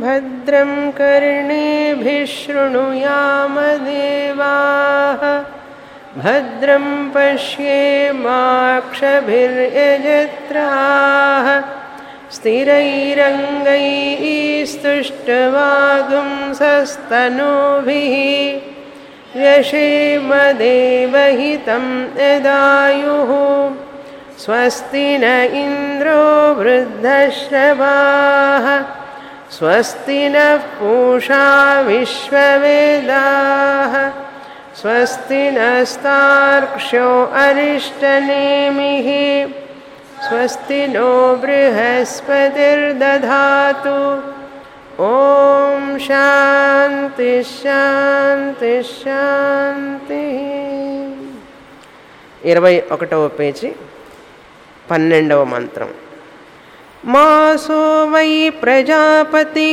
भद्रं कर्णेभिः शृणुयामदेवाः भद्रं पश्येमाक्षभिर्यजत्राः स्थिरैरङ्गैस्तुष्टवागुंसस्तनूभिः व्यशेमदेवहितं यदायुः स्वस्ति न इन्द्रो वृद्धश्रवाः स्वस्ति नः पूषा विश्ववेदाः स्वस्ति नस्तार्क्ष्यो अरिष्टनेमिः स्वस्ति नो बृहस्पतिर्दधातु ॐ शान्ति शान्ति शान्तिः ఇరవై ఒకటవ పేజీ పన్నెండవ మంత్రం మాసో వై ప్రజాపతి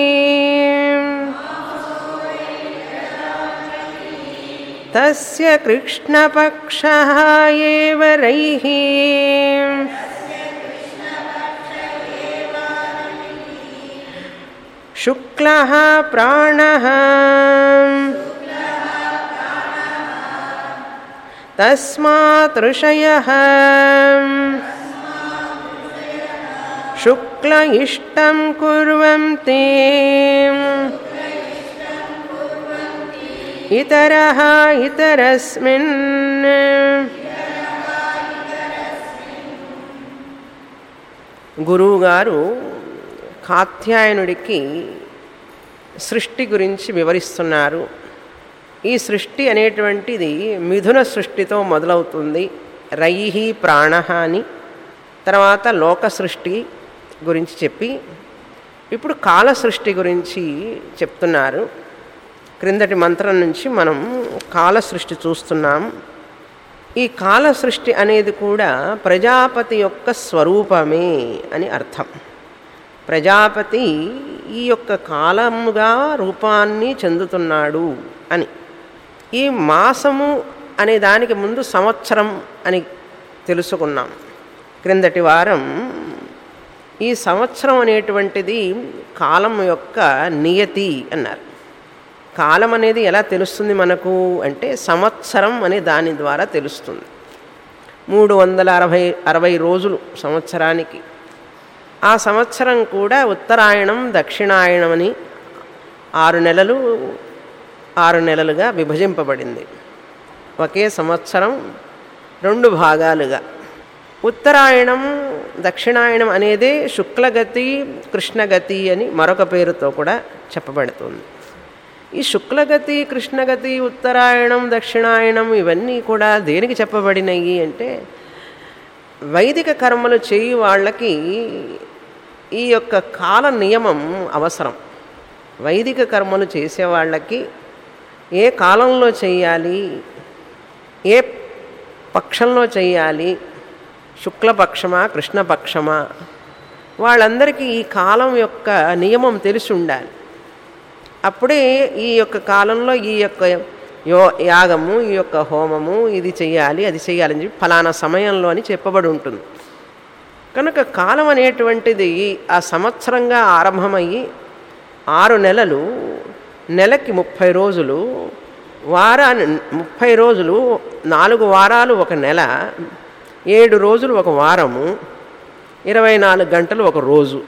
తస్య కృష్ణపక్ష ఏవ రైః శుక్లः ప్రాణः तस्मात् ऋषयः शुक्ल इष्टं कुर्वन्ति इतरः इतरस्मिन् గురువుగారు కాత్యాయనుడికి సృష్టి గురించి వివరిస్తున్నారు ఈ సృష్టి అనేటువంటిది మిథున సృష్టితో మొదలవుతుంది రైహి ప్రాణ అని తర్వాత లోక సృష్టి గురించి చెప్పి ఇప్పుడు కాల సృష్టి గురించి చెప్తున్నారు క్రిందటి మంత్రం నుంచి మనం కాల సృష్టి చూస్తున్నాం ఈ కాల సృష్టి అనేది కూడా ప్రజాపతి యొక్క స్వరూపమే అని అర్థం ప్రజాపతి ఈ యొక్క కాలముగా రూపాన్ని చెందుతున్నాడు అని ఈ మాసము అనే దానికి ముందు సంవత్సరం అని తెలుసుకున్నాం క్రిందటి వారం ఈ సంవత్సరం అనేటువంటిది కాలం యొక్క నియతి అన్నారు కాలం అనేది ఎలా తెలుస్తుంది మనకు అంటే సంవత్సరం అనే దాని ద్వారా తెలుస్తుంది మూడు వందల అరవై అరవై రోజులు సంవత్సరానికి ఆ సంవత్సరం కూడా ఉత్తరాయణం దక్షిణాయనం అని ఆరు నెలలు ఆరు నెలలుగా విభజింపబడింది ఒకే సంవత్సరం రెండు భాగాలుగా ఉత్తరాయణం దక్షిణాయనం అనేదే శుక్లగతి కృష్ణగతి అని మరొక పేరుతో కూడా చెప్పబడుతుంది ఈ శుక్లగతి కృష్ణగతి ఉత్తరాయణం దక్షిణాయనం ఇవన్నీ కూడా దేనికి చెప్పబడినవి అంటే వైదిక కర్మలు చేయి వాళ్ళకి ఈ యొక్క కాల నియమం అవసరం వైదిక కర్మలు చేసే వాళ్ళకి ఏ కాలంలో చేయాలి ఏ పక్షంలో చేయాలి శుక్లపక్షమా కృష్ణపక్షమా వాళ్ళందరికీ ఈ కాలం యొక్క నియమం తెలిసి ఉండాలి అప్పుడే ఈ యొక్క కాలంలో ఈ యొక్క యో యాగము ఈ యొక్క హోమము ఇది చెయ్యాలి అది చెయ్యాలని చెప్పి ఫలానా సమయంలో అని చెప్పబడి ఉంటుంది కనుక కాలం అనేటువంటిది ఆ సంవత్సరంగా ఆరంభమయ్యి ఆరు నెలలు నెలకి ముప్పై రోజులు వారాన్ని ముప్పై రోజులు నాలుగు వారాలు ఒక నెల ఏడు రోజులు ఒక వారము ఇరవై నాలుగు గంటలు ఒక రోజు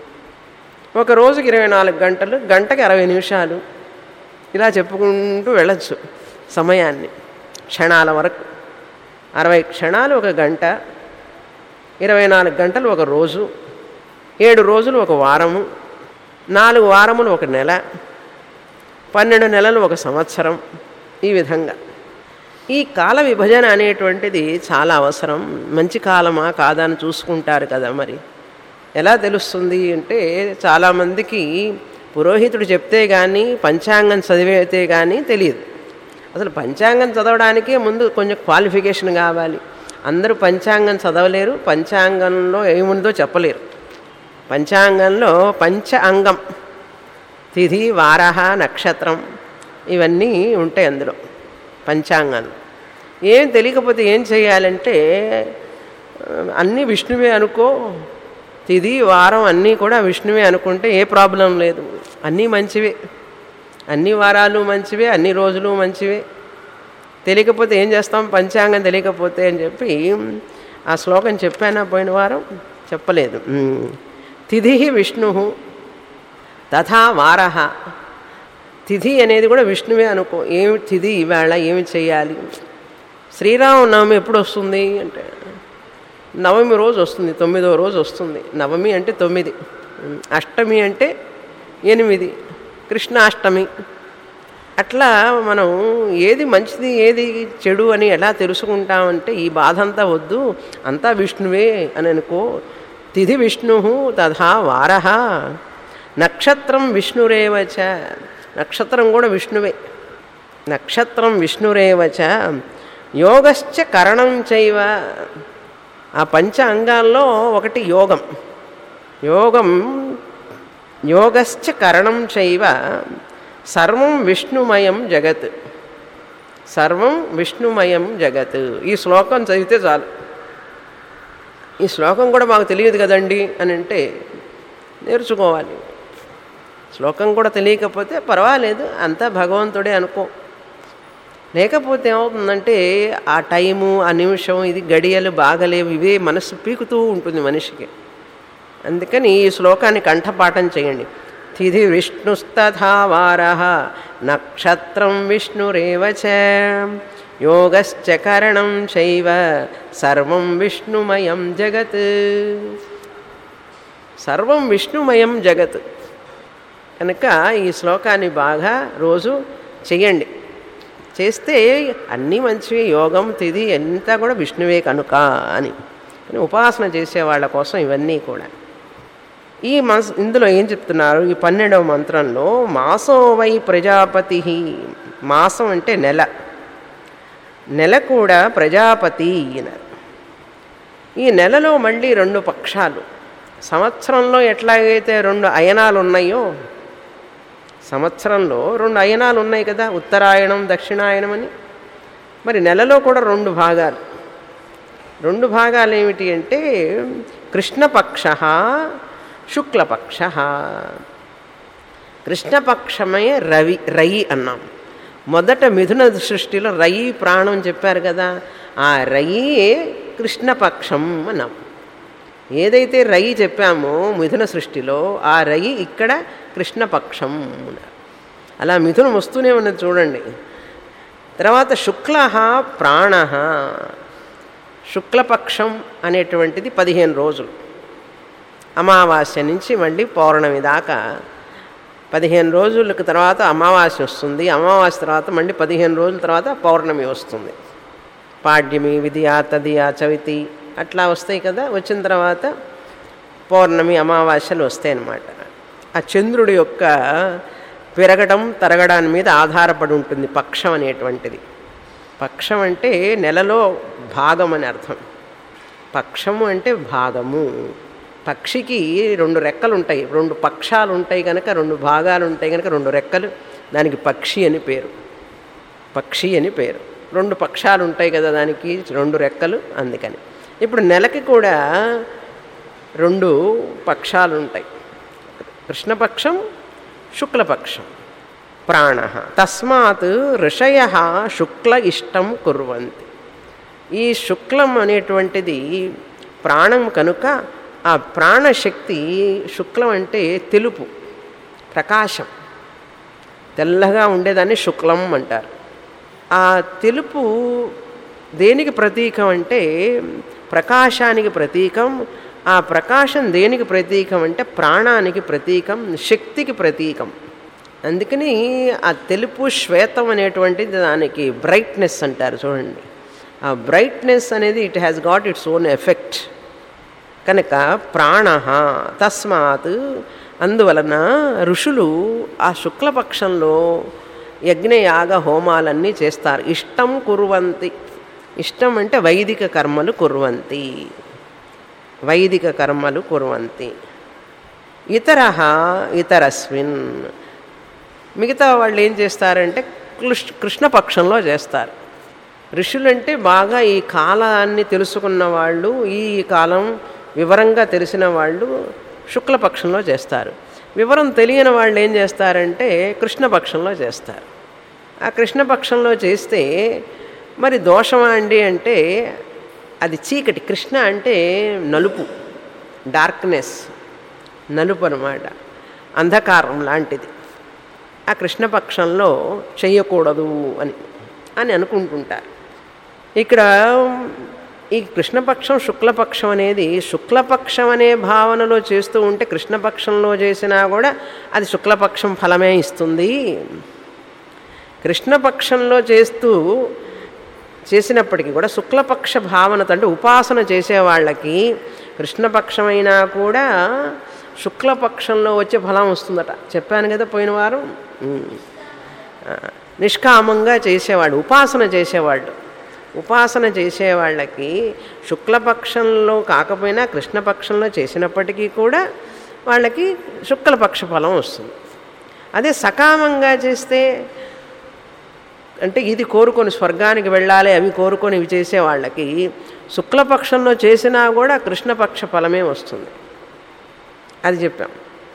ఒక రోజుకి ఇరవై నాలుగు గంటలు గంటకి అరవై నిమిషాలు ఇలా చెప్పుకుంటూ వెళ్ళచ్చు సమయాన్ని క్షణాల వరకు అరవై క్షణాలు ఒక గంట ఇరవై నాలుగు గంటలు ఒక రోజు ఏడు రోజులు ఒక వారము నాలుగు వారములు ఒక నెల పన్నెండు నెలలు ఒక సంవత్సరం ఈ విధంగా ఈ కాల విభజన అనేటువంటిది చాలా అవసరం మంచి కాలమా కాదా అని చూసుకుంటారు కదా మరి ఎలా తెలుస్తుంది అంటే చాలామందికి పురోహితుడు చెప్తే కానీ పంచాంగం చదివితే కానీ తెలియదు అసలు పంచాంగం చదవడానికే ముందు కొంచెం క్వాలిఫికేషన్ కావాలి అందరూ పంచాంగం చదవలేరు పంచాంగంలో ఏముందో చెప్పలేరు పంచాంగంలో పంచ అంగం తిథి వారహ నక్షత్రం ఇవన్నీ ఉంటాయి అందులో పంచాంగం ఏం తెలియకపోతే ఏం చేయాలంటే అన్నీ విష్ణువే అనుకో తిది వారం అన్నీ కూడా విష్ణువే అనుకుంటే ఏ ప్రాబ్లం లేదు అన్నీ మంచివే అన్ని వారాలు మంచివే అన్ని రోజులు మంచివే తెలియకపోతే ఏం చేస్తాం పంచాంగం తెలియకపోతే అని చెప్పి ఆ శ్లోకం చెప్పానా పోయిన వారం చెప్పలేదు ఉమ్. తిథి విష్ణు తథా వారహ తిథి అనేది కూడా విష్ణువే అనుకో ఏమి తిథి ఇవాళ ఏమి చేయాలి శ్రీరామనవమి ఎప్పుడు వస్తుంది అంటే నవమి రోజు వస్తుంది తొమ్మిదో రోజు వస్తుంది నవమి అంటే తొమ్మిది ఉమ్, అష్టమి అంటే ఎనిమిది కృష్ణాష్టమి అట్లా మనం ఏది మంచిది ఏది చెడు అని ఎలా తెలుసుకుంటామంటే ఈ బాధ అంతా వద్దు అంతా విష్ణువే అని అనుకో తిథి విష్ణు తథా వారహ నక్షత్రం విష్ణురేవచ నక్షత్రం కూడా విష్ణువే నక్షత్రం విష్ణురేవచ యోగశ్చ కరణం చైవ ఆ పంచ అంగాల్లో ఒకటి యోగం యోగం యోగశ్చ కరణం చైవ సర్వం విష్ణుమయం జగత్ సర్వం విష్ణుమయం జగత్ ఈ శ్లోకం చదివితే చాలు ఈ శ్లోకం కూడా మాకు తెలియదు కదండి అని అంటే నేర్చుకోవాలి శ్లోకం కూడా తెలియకపోతే పర్వాలేదు అంతా భగవంతుడే అనుకో లేకపోతే ఏమవుతుందంటే ఆ టైము ఆ నిమిషం ఇది గడియలు బాగలేవు ఇవే మనసు పీకుతూ ఉంటుంది మనిషికి అందుకని ఈ శ్లోకాన్ని కంఠపాఠం చేయండి తిథి విష్ణుస్తథా వారః నక్షత్రం విష్ణురేవ చ యోగశ్చ కరణం చైవ సర్వం విష్ణుమయం జగత్ సర్వం విష్ణుమయం జగత్ కనుక ఈ శ్లోకాన్ని బాగా రోజు చెయ్యండి చేస్తే అన్నీ మంచివి యోగం తిది అంతా కూడా విష్ణువే కనుక అని కానీ ఉపాసన చేసే వాళ్ళ కోసం ఇవన్నీ కూడా ఈ మనస్ ఇందులో ఏం చెప్తున్నారు ఈ పన్నెండవ మంత్రంలో మాసో వై ప్రజాపతి మాసం అంటే నెల నెల కూడా ప్రజాపతి అన్నారు ఈ నెలలో మళ్ళీ రెండు పక్షాలు సంవత్సరంలో ఎట్లాగైతే రెండు అయనాలు ఉన్నాయో సంవత్సరంలో రెండు అయనాలు ఉన్నాయి కదా ఉత్తరాయణం దక్షిణాయనం అని మరి నెలలో కూడా రెండు భాగాలు రెండు భాగాలు ఏమిటి అంటే కృష్ణపక్ష శుక్లపక్ష కృష్ణపక్షమే రవి రయి అన్నాం మొదట మిథున సృష్టిలో రయి ప్రాణం చెప్పారు కదా ఆ రయి కృష్ణపక్షం అన్నాం ఏదైతే రయి చెప్పామో మిథున సృష్టిలో ఆ రయి ఇక్కడ కృష్ణపక్షం అన్నారు అలా మిథునం వస్తూనే ఉన్నది చూడండి తర్వాత శుక్ల ప్రాణ శుక్లపక్షం అనేటువంటిది పదిహేను రోజులు అమావాస్య నుంచి మళ్ళీ పౌర్ణమి దాకా పదిహేను రోజులకు తర్వాత అమావాస్య వస్తుంది అమావాస్య తర్వాత మళ్ళీ పదిహేను రోజుల తర్వాత పౌర్ణమి వస్తుంది పాడ్యమి విధియా తదియా చవితి అట్లా వస్తాయి కదా వచ్చిన తర్వాత పౌర్ణమి అమావాస్యలు వస్తాయి అన్నమాట ఆ చంద్రుడి యొక్క పెరగడం తరగడాని మీద ఆధారపడి ఉంటుంది పక్షం అనేటువంటిది పక్షం అంటే నెలలో భాగం అని అర్థం పక్షము అంటే భాగము పక్షికి రెండు రెక్కలు ఉంటాయి రెండు పక్షాలు ఉంటాయి కనుక రెండు భాగాలు ఉంటాయి కనుక రెండు రెక్కలు దానికి పక్షి అని పేరు పక్షి అని పేరు రెండు పక్షాలు ఉంటాయి కదా దానికి రెండు రెక్కలు అందుకని ఇప్పుడు నెలకి కూడా రెండు పక్షాలు ఉంటాయి కృష్ణపక్షం శుక్లపక్షం ప్రాణ తస్మాత్ ఋషయ శుక్ల ఇష్టం కుర్వంతి ఈ శుక్లం అనేటువంటిది ప్రాణం కనుక ఆ ప్రాణశక్తి శుక్లం అంటే తెలుపు ప్రకాశం తెల్లగా ఉండేదాన్ని శుక్లం అంటారు ఆ తెలుపు దేనికి ప్రతీకం అంటే ప్రకాశానికి ప్రతీకం ఆ ప్రకాశం దేనికి ప్రతీకం అంటే ప్రాణానికి ప్రతీకం శక్తికి ప్రతీకం అందుకని ఆ తెలుపు శ్వేతం అనేటువంటిది దానికి బ్రైట్నెస్ అంటారు చూడండి ఆ బ్రైట్నెస్ అనేది it has got its own effect కనుక ప్రాణ తస్మాత్ అందువలన ఋషులు ఆ శుక్లపక్షంలో యజ్ఞయాగ హోమాలన్నీ చేస్తారు ఇష్టం కుర్వంతి ఇష్టం అంటే వైదిక కర్మలు కుర్వంతి వైదిక కర్మలు కుర్వంతి ఇతర ఇతరస్మిన్ మిగతా వాళ్ళు ఏం చేస్తారంటే కృష్ కృష్ణపక్షంలో చేస్తారు ఋషులంటే బాగా ఈ కాలాన్ని తెలుసుకున్న వాళ్ళు ఈ కాలం వివరంగా తెలిసిన వాళ్ళు శుక్లపక్షంలో చేస్తారు వివరం తెలియని వాళ్ళు ఏం చేస్తారంటే కృష్ణపక్షంలో చేస్తారు ఆ కృష్ణపక్షంలో చేస్తే మరి దోషమా అండి అంటే అది చీకటి కృష్ణ అంటే నలుపు డార్క్నెస్ నలుపు అనమాట అంధకారం లాంటిది ఆ కృష్ణపక్షంలో చెయ్యకూడదు అని అని అనుకుంటుంటారు ఇక్కడ ఈ కృష్ణపక్షం శుక్లపక్షం అనేది శుక్లపక్షం అనే భావనలో చేస్తూ ఉంటే కృష్ణపక్షంలో చేసినా కూడా అది శుక్లపక్షం ఫలమే ఇస్తుంది కృష్ణపక్షంలో చేస్తూ చేసినప్పటికీ కూడా శుక్లపక్ష భావనతో అంటే ఉపాసన చేసే వాళ్ళకి కృష్ణపక్షమైనా కూడా శుక్లపక్షంలో వచ్చే ఫలం వస్తుందట చెప్పాను కదా పోయిన వారం ఉమ్. ఆ, నిష్కామంగా చేసేవాడు ఉపాసన చేసేవాళ్ళు ఉపాసన చేసేవాళ్ళకి శుక్లపక్షంలో కాకపోయినా కృష్ణపక్షంలో చేసినప్పటికీ కూడా వాళ్ళకి శుక్లపక్ష ఫలం వస్తుంది అదే సకామంగా చేస్తే అంటే ఇది కోరుకొని స్వర్గానికి వెళ్ళాలి అవి కోరుకొని ఇవి చేసే వాళ్ళకి శుక్లపక్షంలో చేసినా కూడా కృష్ణపక్ష ఫలమే వస్తుంది అది చెప్పాం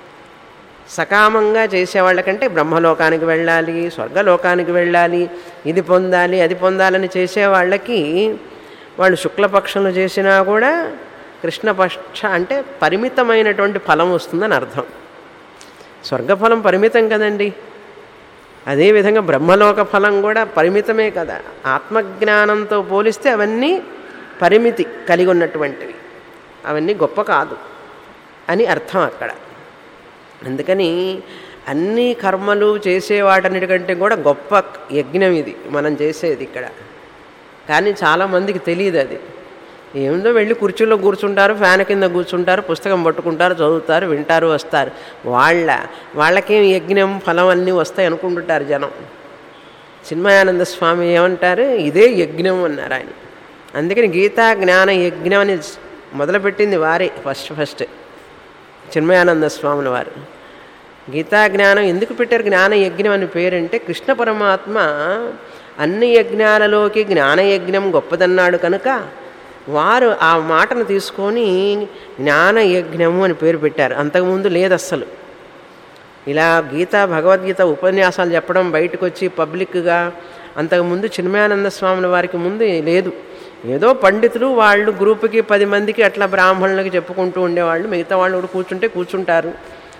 సకామంగా చేసేవాళ్ళకంటే బ్రహ్మలోకానికి వెళ్ళాలి స్వర్గలోకానికి వెళ్ళాలి ఇది పొందాలి అది పొందాలని చేసేవాళ్ళకి వాళ్ళు శుక్లపక్షంలో చేసినా కూడా కృష్ణపక్ష అంటే పరిమితమైనటువంటి ఫలం వస్తుందని అర్థం స్వర్గఫలం పరిమితం కదండి అదేవిధంగా బ్రహ్మలోక ఫలం కూడా పరిమితమే కదా ఆత్మజ్ఞానంతో పోలిస్తే అవన్నీ పరిమితి కలిగి ఉన్నటువంటివి అవన్నీ గొప్ప కాదు అని అర్థం అక్కడ అందుకని అన్ని కర్మలు చేసేవాటన్నిటికంటే కూడా గొప్ప యజ్ఞం ఇది మనం చేసేది ఇక్కడ కానీ చాలామందికి తెలియదు అది ఏముందో వెళ్ళి కుర్చీలో కూర్చుంటారు ఫ్యాన్ కింద కూర్చుంటారు పుస్తకం పట్టుకుంటారు చదువుతారు వింటారు వస్తారు వాళ్ళ వాళ్ళకేం యజ్ఞం ఫలం అన్నీ వస్తాయి అనుకుంటుంటారు జనం చిన్మయానంద స్వామి ఏమంటారు ఇదే యజ్ఞం అన్నారు ఆయన అందుకని గీతా జ్ఞాన యజ్ఞం అని మొదలుపెట్టింది వారే ఫస్ట్ ఫస్ట్ చిన్మయానంద స్వాముల వారు గీతా జ్ఞానం ఎందుకు పెట్టారు జ్ఞాన యజ్ఞం అని పేరంటే కృష్ణ పరమాత్మ అన్ని యజ్ఞాలలోకి జ్ఞాన యజ్ఞం గొప్పదన్నాడు కనుక వారు ఆ మాటను తీసుకొని జ్ఞాన యజ్ఞము అని పేరు పెట్టారు అంతకుముందు లేదు అస్సలు ఇలా గీత భగవద్గీత ఉపన్యాసాలు చెప్పడం బయటకు వచ్చి పబ్లిక్గా అంతకుముందు చిన్మయానంద స్వాముల వారికి ముందు లేదు ఏదో పండితులు వాళ్ళు గ్రూపుకి పది మందికి అట్లా బ్రాహ్మణులకి చెప్పుకుంటూ ఉండేవాళ్ళు మిగతా వాళ్ళు కూడా కూర్చుంటే కూర్చుంటారు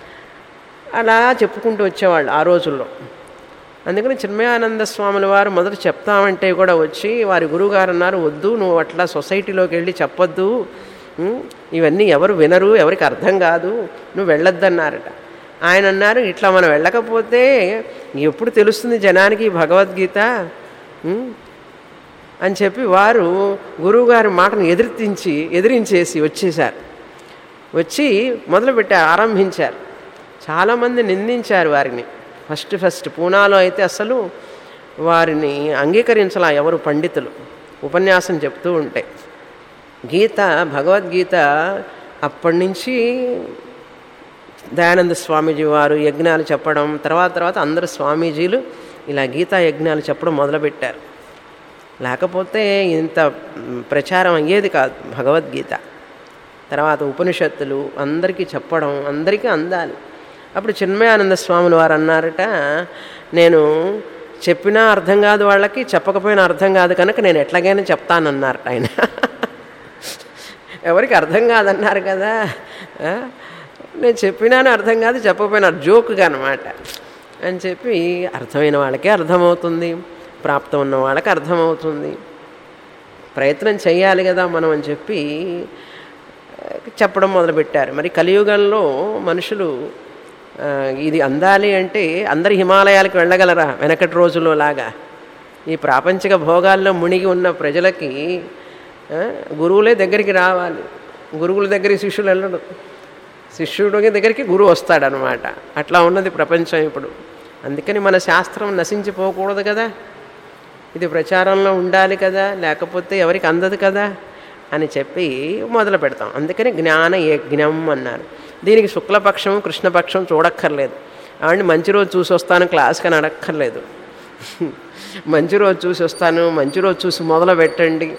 అలా చెప్పుకుంటూ వచ్చేవాళ్ళు ఆ రోజుల్లో అందుకని చిన్మయానంద స్వాముల వారు మొదట చెప్తామంటే కూడా వచ్చి వారి గురువుగారు అన్నారు వద్దు నువ్వు అట్లా సొసైటీలోకి వెళ్ళి చెప్పొద్దు ఉం, ఇవన్నీ ఎవరు వినరు ఎవరికి అర్థం కాదు నువ్వు వెళ్ళొద్దన్నారట ఆయన అన్నారు ఇట్లా మనం వెళ్ళకపోతే ఎప్పుడు తెలుస్తుంది జనానికి ఈ భగవద్గీత ఉం? అని చెప్పి వారు గురువుగారి మాటను ఎదిరించి ఎదిరించేసి వచ్చేశారు వచ్చి మొదలుపెట్టారు ఆరంభించారు చాలామంది నిందించారు వారిని ఫస్ట్ ఫస్ట్ పూనాలో అయితే అసలు వారిని అంగీకరించలా ఎవరు పండితులు ఉపన్యాసం చెప్తూ ఉంటే గీత భగవద్గీత అప్పటి నుంచి దయానంద స్వామీజీ వారు యజ్ఞాలు చెప్పడం తర్వాత తర్వాత అందరు స్వామీజీలు ఇలా గీతా యజ్ఞాలు చెప్పడం మొదలుపెట్టారు లేకపోతే ఇంత మ్, ప్రచారం అయ్యేది కాదు భగవద్గీత తర్వాత ఉపనిషత్తులు అందరికీ చెప్పడం అందరికీ అందాలి అప్పుడు చిన్మయానంద స్వాములు వారు అన్నారట నేను చెప్పినా అర్థం కాదు వాళ్ళకి చెప్పకపోయినా అర్థం కాదు కనుక నేను ఎట్లాగైనా చెప్తానన్నారట ఆయన ఎవరికి అర్థం కాదన్నారు కదా ఆ? నేను చెప్పినాను అర్థం కాదు చెప్పకపోయినా జోకుగా అనమాట అని చెప్పి అర్థమైన వాళ్ళకే అర్థమవుతుంది ప్రాప్తం ఉన్న వాళ్ళకి అర్థమవుతుంది ప్రయత్నం చేయాలి కదా మనం అని చెప్పి ఆ, చెప్పడం మొదలుపెట్టారు మరి కలియుగంలో మనుషులు ఆ, ఇది అందాలి అంటే అందరు హిమాలయాలకు వెళ్ళగలరా వెనకటి రోజుల్లో లాగా ఈ ప్రాపంచిక భోగాల్లో మునిగి ఉన్న ప్రజలకి ఆ, గురువులే దగ్గరికి రావాలి గురువుల దగ్గరికి శిష్యులు వెళ్ళడు శిష్యుడి దగ్గరికి గురువు వస్తాడనమాట అట్లా ఉన్నది ప్రపంచం ఇప్పుడు అందుకని మన శాస్త్రం నశించిపోకూడదు కదా ఇది ప్రచారంలో ఉండాలి కదా లేకపోతే ఎవరికి అందదు కదా అని చెప్పి మొదలు పెడతాం అందుకని జ్ఞాన యజ్ఞం అన్నారు దీనికి శుక్లపక్షం కృష్ణపక్షం చూడక్కర్లేదు ఆవిడ మంచి రోజు చూసి వస్తాను క్లాస్కి అని అడక్కర్లేదు మంచి రోజు చూసి వస్తాను మంచి రోజు చూసి మొదలు పెట్టండి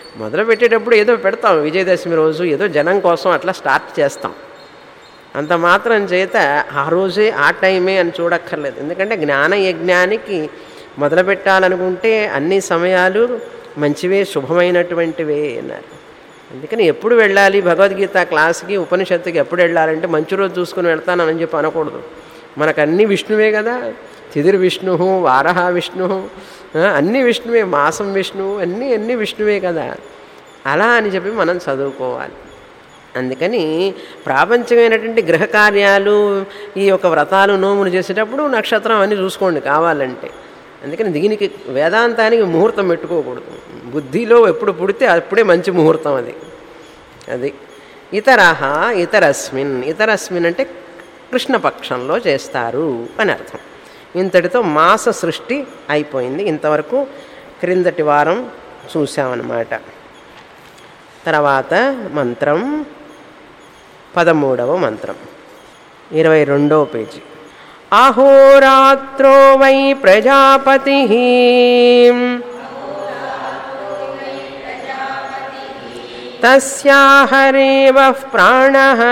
మొదలు పెట్టేటప్పుడు ఏదో పెడతాం విజయదశమి రోజు ఏదో జనం కోసం అట్లా స్టార్ట్ చేస్తాం అంత మాత్రం చేత ఆ రోజే ఆ టైమే అని చూడక్కర్లేదు ఎందుకంటే జ్ఞాన యజ్ఞానికి మొదలు పెట్టాలనుకుంటే అన్ని సమయాలు మంచివే శుభమైనటువంటివే అన్నారు అందుకని ఎప్పుడు వెళ్ళాలి భగవద్గీత క్లాస్కి ఉపనిషత్తుకి ఎప్పుడు వెళ్ళాలంటే మంచి రోజు చూసుకుని వెళ్తానని చెప్పి అనకూడదు మనకు అన్ని విష్ణువే కదా తిదిర్ విష్ణు వారహ విష్ణు ఆ, అన్ని విష్ణువే మాసం విష్ణువు అన్నీ అన్ని విష్ణువే కదా అలా అని చెప్పి మనం చదువుకోవాలి అందుకని ప్రాపంచికమైనటువంటి గ్రహ కార్యాలు ఈ యొక్క వ్రతాలు నోములు చేసేటప్పుడు నక్షత్రం అన్నీ చూసుకోండి కావాలంటే అందుకని దీనికి వేదాంతానికి ముహూర్తం పెట్టుకోకూడదు బుద్ధిలో ఎప్పుడు పుడితే అప్పుడే మంచి ముహూర్తం అది అది ఇతరహ ఇతరస్మిన్ ఇతరస్మిన్ అంటే కృష్ణపక్షంలో చేస్తారు అని అర్థం ఇంతటితో మాస సృష్టి అయిపోయింది ఇంతవరకు క్రిందటి వారం చూసామన్నమాట తర్వాత మంత్రం పదమూడవ మంత్రం ఇరవై రెండవ పేజీ అహోరాత్రో వై ప్రజాపతి తస్యాహరేవ ప్రాణ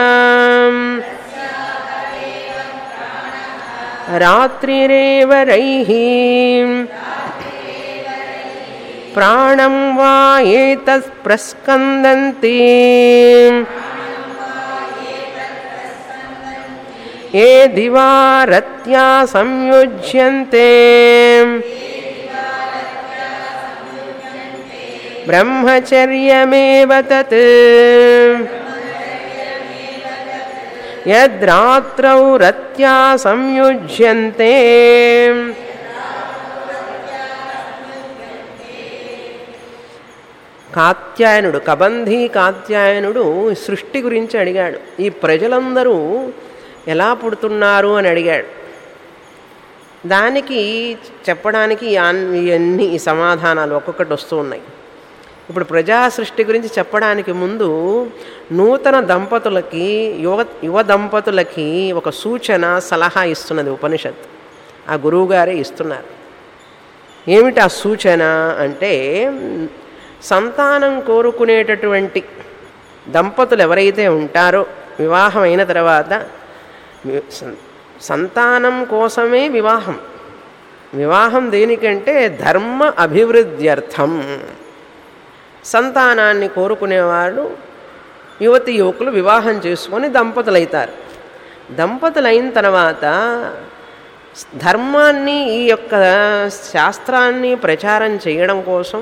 రాత్రిరేవ రైః ప్రాణం వా ఏతత్ ప్రస్కందంతి ఏ దివారత్యా సంయుజ్యంతే బ్రహ్మచర్యమేవ తత్ యద్రాత్రౌ రత్యా సంయుజ్యంతే కాత్యాయనుడు కబంధీ కాత్యాయనుడు సృష్టి గురించి అడిగాడు ఈ ప్రజలందరూ ఎలా పుడుతున్నారు అని అడిగాడు దానికి చెప్పడానికి యాన్- ఇవన్నీ ఈ సమాధానాలు ఒక్కొక్కటి వస్తూ ఉన్నాయి ఇప్పుడు ప్రజా సృష్టి గురించి చెప్పడానికి ముందు నూతన దంపతులకి యువ యువ దంపతులకి ఒక సూచన సలహా ఇస్తున్నది ఉపనిషత్ ఆ గురువుగారే ఇస్తున్నారు ఏమిటి ఆ సూచన అంటే సంతానం కోరుకునేటటువంటి దంపతులు ఎవరైతే ఉంటారో వివాహం అయిన తర్వాత వి- సం- సంతానం కోసమే వివాహం వివాహం దేనికంటే ధర్మ అభివృద్ధ్యర్థం సంతానాన్ని కోరుకునేవారు యువతి యువకులు వివాహం చేసుకొని దంపతులైతారు దంపతులైన తర్వాత ధర్మాన్ని ఈ యొక్క శాస్త్రాన్ని ప్రచారం చేయడం కోసం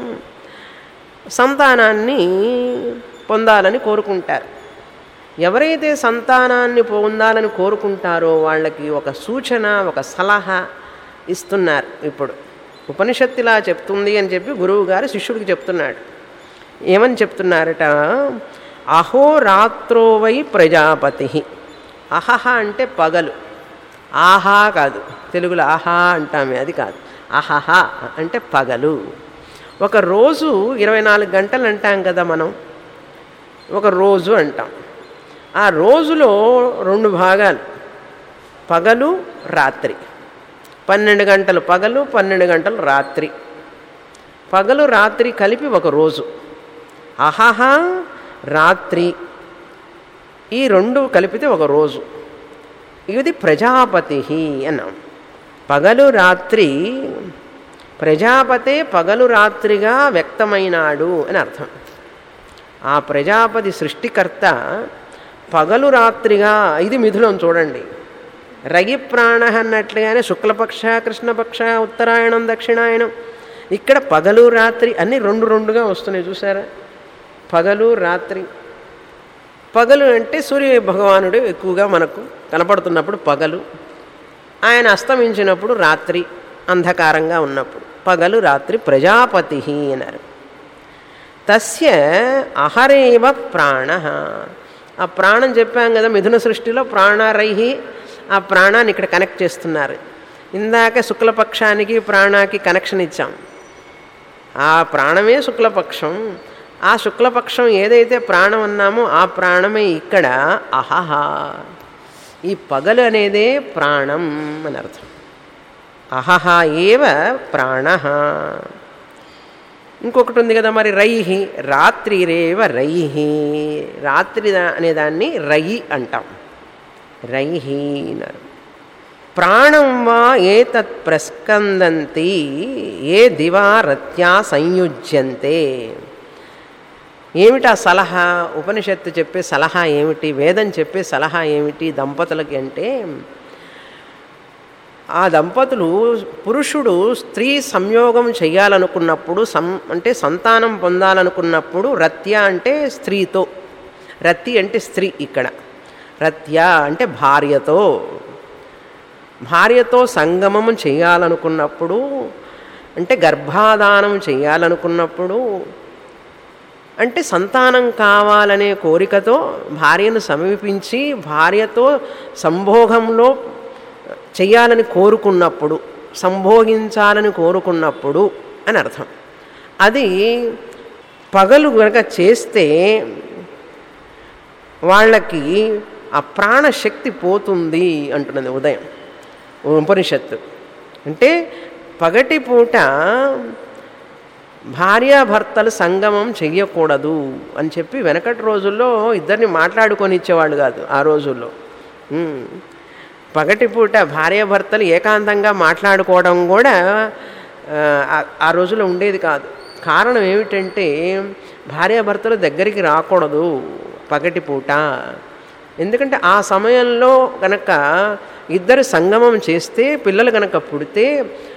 సంతానాన్ని పొందాలని కోరుకుంటారు ఎవరైతే సంతానాన్ని పొందాలని కోరుకుంటారో వాళ్ళకి ఒక సూచన ఒక సలహా ఇస్తున్నారు ఇప్పుడు ఉపనిషత్తులా చెప్తుంది అని చెప్పి గురువు గారు శిష్యుడికి చెప్తున్నాడు ఏమని చెప్తున్నారట అహోరాత్రో వై ప్రజాపతి అహహ అంటే పగలు ఆహా కాదు తెలుగులో ఆహా అంటామే అది కాదు అహహ అంటే పగలు ఒక రోజు ఇరవై నాలుగు గంటలు అంటాం కదా మనం ఒక రోజు అంటాం ఆ రోజులో రెండు భాగాలు పగలు రాత్రి పన్నెండు గంటలు పగలు పన్నెండు గంటలు రాత్రి పగలు రాత్రి కలిపి ఒక రోజు అహహ రాత్రి ఈ రెండు కలిపితే ఒక రోజు ఇది ప్రజాపతి అన్నాం పగలు రాత్రి ప్రజాపతే పగలు రాత్రిగా వ్యక్తమైనాడు అని అర్థం ఆ ప్రజాపతి సృష్టికర్త పగలు రాత్రిగా ఇది మిథునం చూడండి రగి ప్రాణ అన్నట్లుగానే శుక్లపక్ష కృష్ణపక్ష ఉత్తరాయణం దక్షిణాయనం ఇక్కడ పగలు రాత్రి అన్నీ రెండు రెండుగా వస్తున్నాయి చూసారా పగలు రాత్రి పగలు అంటే సూర్య భగవానుడు ఎక్కువగా మనకు కనపడుతున్నప్పుడు పగలు ఆయన అస్తమించినప్పుడు రాత్రి అంధకారంగా ఉన్నప్పుడు పగలు రాత్రి ప్రజాపతి అన్నారు తస్య అహరేవ ప్రాణ ఆ ప్రాణం చెప్పాం కదా మిథున సృష్టిలో ప్రాణారైహి ఆ ప్రాణాన్ని ఇక్కడ కనెక్ట్ చేస్తున్నారు ఇందాక శుక్లపక్షానికి ప్రాణాకి కనెక్షన్ ఇచ్చాం ఆ ప్రాణమే శుక్లపక్షం ఆ శుక్లపక్షం ఏదైతే ప్రాణం అన్నామో ఆ ప్రాణమే ఇక్కడ అహహ ఈ పగలు అనేదే ప్రాణం అని అర్థం అహహ ఏవ ప్రాణ ఇంకొకటి ఉంది కదా మరి రైహి రాత్రిరేవ రైహి రాత్రి దా- అనేదాన్ని రయి అంటాం రైహి అన్నారు ప్రాణం వా ఏతత్ ప్రస్కందంతి ఏ దివా రత్యా సంయుజ్యంతే ఏమిటి ఆ సలహా ఉపనిషత్తు చెప్పే సలహా ఏమిటి వేదం చెప్పే సలహా ఏమిటి దంపతులకి అంటే ఆ దంపతులు పురుషుడు స్త్రీ సంయోగం చేయాలనుకున్నప్పుడు సం అంటే సంతానం పొందాలనుకున్నప్పుడు రత్య అంటే స్త్రీతో రతి అంటే స్త్రీ ఇక్కడ రత్య అంటే భార్యతో భార్యతో సంగమం చేయాలనుకున్నప్పుడు అంటే గర్భాధానం చేయాలనుకున్నప్పుడు అంటే సంతానం కావాలనే కోరికతో భార్యను సమీపించి భార్యతో సంభోగంలో చెయ్యాలని కోరుకున్నప్పుడు సంభోగించాలని కోరుకున్నప్పుడు అని అర్థం అది పగలు గనక చేస్తే వాళ్ళకి ఆ ప్రాణశక్తి పోతుంది అంటున్నది ఉదయం ఉపనిషత్తు అంటే పగటి పూట భార్యాభర్తలు సంగమం చెయ్యకూడదు అని చెప్పి వెనకటి రోజుల్లో ఇద్దరిని మాట్లాడుకొని ఇచ్చేవాళ్ళు కాదు ఆ రోజుల్లో ఉమ్. పగటిపూట భార్యాభర్తలు ఏకాంతంగా మాట్లాడుకోవడం కూడా ఆ, ఆ- ఆ రోజుల్లో ఉండేది కాదు కారణం ఏమిటంటే భార్యాభర్తలు దగ్గరికి రాకూడదు పగటిపూట ఎందుకంటే ఆ సమయంలో కనుక ఇద్దరు సంగమం చేస్తే పిల్లలు కనుక పుడితే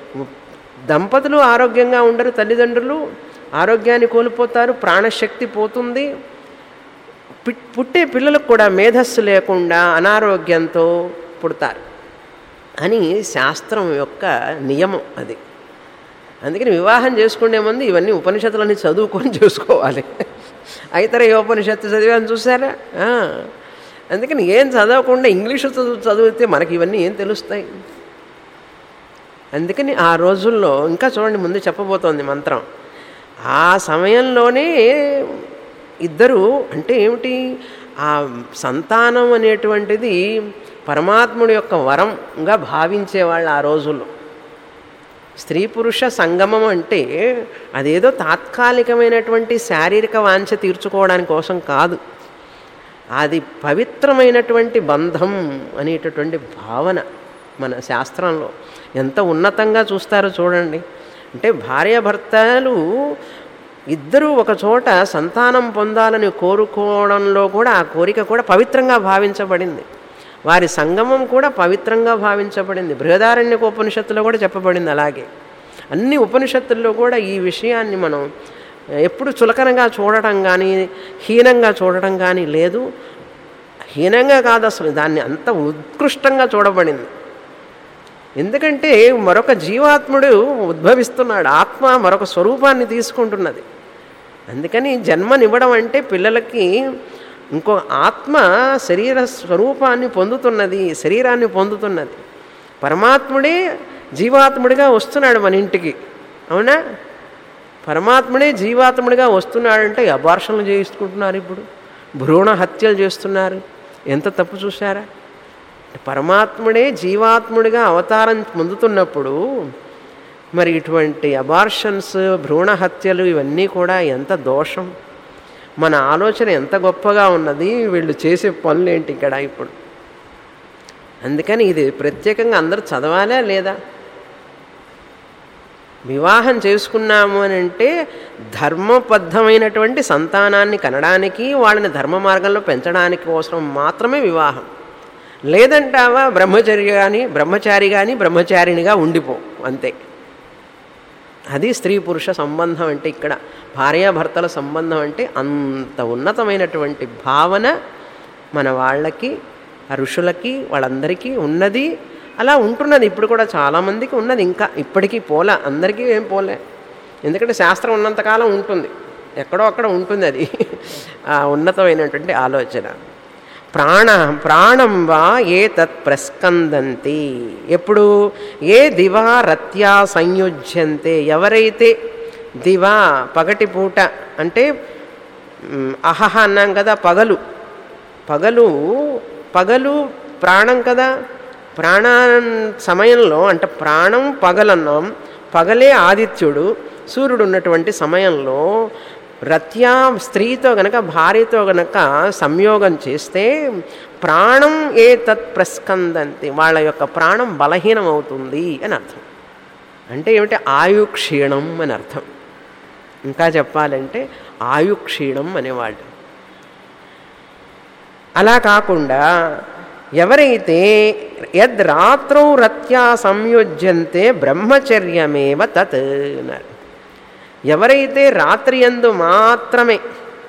దంపతులు ఆరోగ్యంగా ఉండరు తల్లిదండ్రులు ఆరోగ్యాన్ని కోల్పోతారు ప్రాణశక్తి పోతుంది పిట్- పుట్టే పిల్లలకు కూడా మేధస్సు లేకుండా అనారోగ్యంతో పుడతారు అని శాస్త్రం యొక్క నియమం అది అందుకని వివాహం చేసుకునే ముందు ఇవన్నీ ఉపనిషత్తులన్నీ చదువుకొని చేసుకోవాలి అయితర ఏ ఉపనిషత్తు చదివాను చూసారా ఆ. అందుకని ఏం చదవకుండా ఇంగ్లీషు చదువు చదివితే మనకి ఇవన్నీ ఏం తెలుస్తాయి అందుకని ఆ రోజుల్లో ఇంకా చూడండి ముందు చెప్పబోతోంది మంత్రం ఆ సమయంలోనే ఇద్దరు అంటే ఏమిటి ఆ సంతానం అనేటువంటిది పరమాత్ముడి యొక్క వరంగా భావించేవాళ్ళు ఆ రోజుల్లో స్త్రీ పురుష సంగమం అంటే అదేదో తాత్కాలికమైనటువంటి శారీరక వాంఛ తీర్చుకోవడానికి కోసం కాదు అది పవిత్రమైనటువంటి బంధం అనేటటువంటి భావన మన శాస్త్రంలో ఎంత ఉన్నతంగా చూస్తారో చూడండి అంటే భార్యాభర్తలు ఇద్దరూ ఒక చోట సంతానం పొందాలని కోరుకోవడంలో కూడా ఆ కోరిక కూడా పవిత్రంగా భావించబడింది వారి సంగమం కూడా పవిత్రంగా భావించబడింది బృహదారణ్యక ఉపనిషత్తులో కూడా చెప్పబడింది అలాగే అన్ని ఉపనిషత్తుల్లో కూడా ఈ విషయాన్ని మనం ఎప్పుడు చులకనగా చూడటం కానీ హీనంగా చూడటం కానీ లేదు హీనంగా కాదు అసలు దాన్ని అంత ఉత్కృష్టంగా చూడబడింది ఎందుకంటే మరొక జీవాత్ముడు ఉద్భవిస్తున్నాడు ఆత్మ మరొక స్వరూపాన్ని తీసుకుంటున్నది అందుకని జన్మనివ్వడం అంటే పిల్లలకి ఇంకో ఆత్మ శరీర స్వరూపాన్ని పొందుతున్నది శరీరాన్ని పొందుతున్నది పరమాత్ముడే జీవాత్ముడిగా వస్తున్నాడు మన ఇంటికి అవునా పరమాత్ముడే జీవాత్ముడిగా వస్తున్నాడంటే అబార్షణలు చేయించుకుంటున్నారు ఇప్పుడు భ్రూణ హత్యలు చేస్తున్నారు ఎంత తప్పు చూశారా పరమాత్ముడే జీవాత్ముడిగా అవతారం పొందుతున్నప్పుడు మరి ఇటువంటి అబార్షన్స్ భ్రూణ హత్యలు ఇవన్నీ కూడా ఎంత దోషం మన ఆలోచన ఎంత గొప్పగా ఉన్నది వీళ్ళు చేసే పనులేంటి ఇక్కడ ఇప్పుడు అందుకని ఇది ప్రత్యేకంగా అందరూ చదవాలా లేదా వివాహం చేసుకున్నాము అని అంటే ధర్మబద్ధమైనటువంటి సంతానాన్ని కనడానికి వాళ్ళని ధర్మ మార్గంలో పెంచడానికి కోసం మాత్రమే వివాహం లేదంటావా బ్రహ్మచర్య కానీ బ్రహ్మచారి కానీ బ్రహ్మచారినిగా ఉండిపో అంతే అది స్త్రీ పురుష సంబంధం అంటే ఇక్కడ భార్యాభర్తల సంబంధం అంటే అంత ఉన్నతమైనటువంటి భావన మన వాళ్ళకి ఆ ఋషులకి వాళ్ళందరికీ ఉన్నది అలా ఉంటున్నది ఇప్పుడు కూడా చాలామందికి ఉన్నది ఇంకా ఇప్పటికీ పోలే అందరికీ ఏం పోలే ఎందుకంటే శాస్త్రం ఉన్నంతకాలం ఉంటుంది ఎక్కడో అక్కడ ఉంటుంది అది ఆ ఉన్నతమైనటువంటి ఆలోచన ప్రాణ ప్రాణం వా ఏ తత్ ప్రస్కందంతి ఎప్పుడు ఏ దివా రత్యా సంయుజ్యంతే ఎవరైతే దివా పగటి పూట అంటే మ్, అహహ అన్నాం కదా పగలు పగలు పగలు ప్రాణం కదా ప్రాణ సమయంలో అంటే ప్రాణం పగలన్నాం పగలే ఆదిత్యుడు సూర్యుడు ఉన్నటువంటి సమయంలో రత్యా స్త్రీతో గనక భార్యతో గనక సంయోగం చేస్తే ప్రాణం ఏ తత్ ప్రస్కందంతి వాళ్ళ యొక్క ప్రాణం బలహీనం అవుతుంది అని అర్థం అంటే ఏమిటి ఆయు క్షీణం అని అర్థం ఇంకా చెప్పాలంటే ఆయు క్షీణం అనేవాళ్ళు అలా కాకుండా ఎవరైతే యద్ రాత్రౌ రత్యా సంయోజ్యంతే బ్రహ్మచర్యమేవ తత్ అన్నారు ఎవరైతే రాత్రి యందు మాత్రమే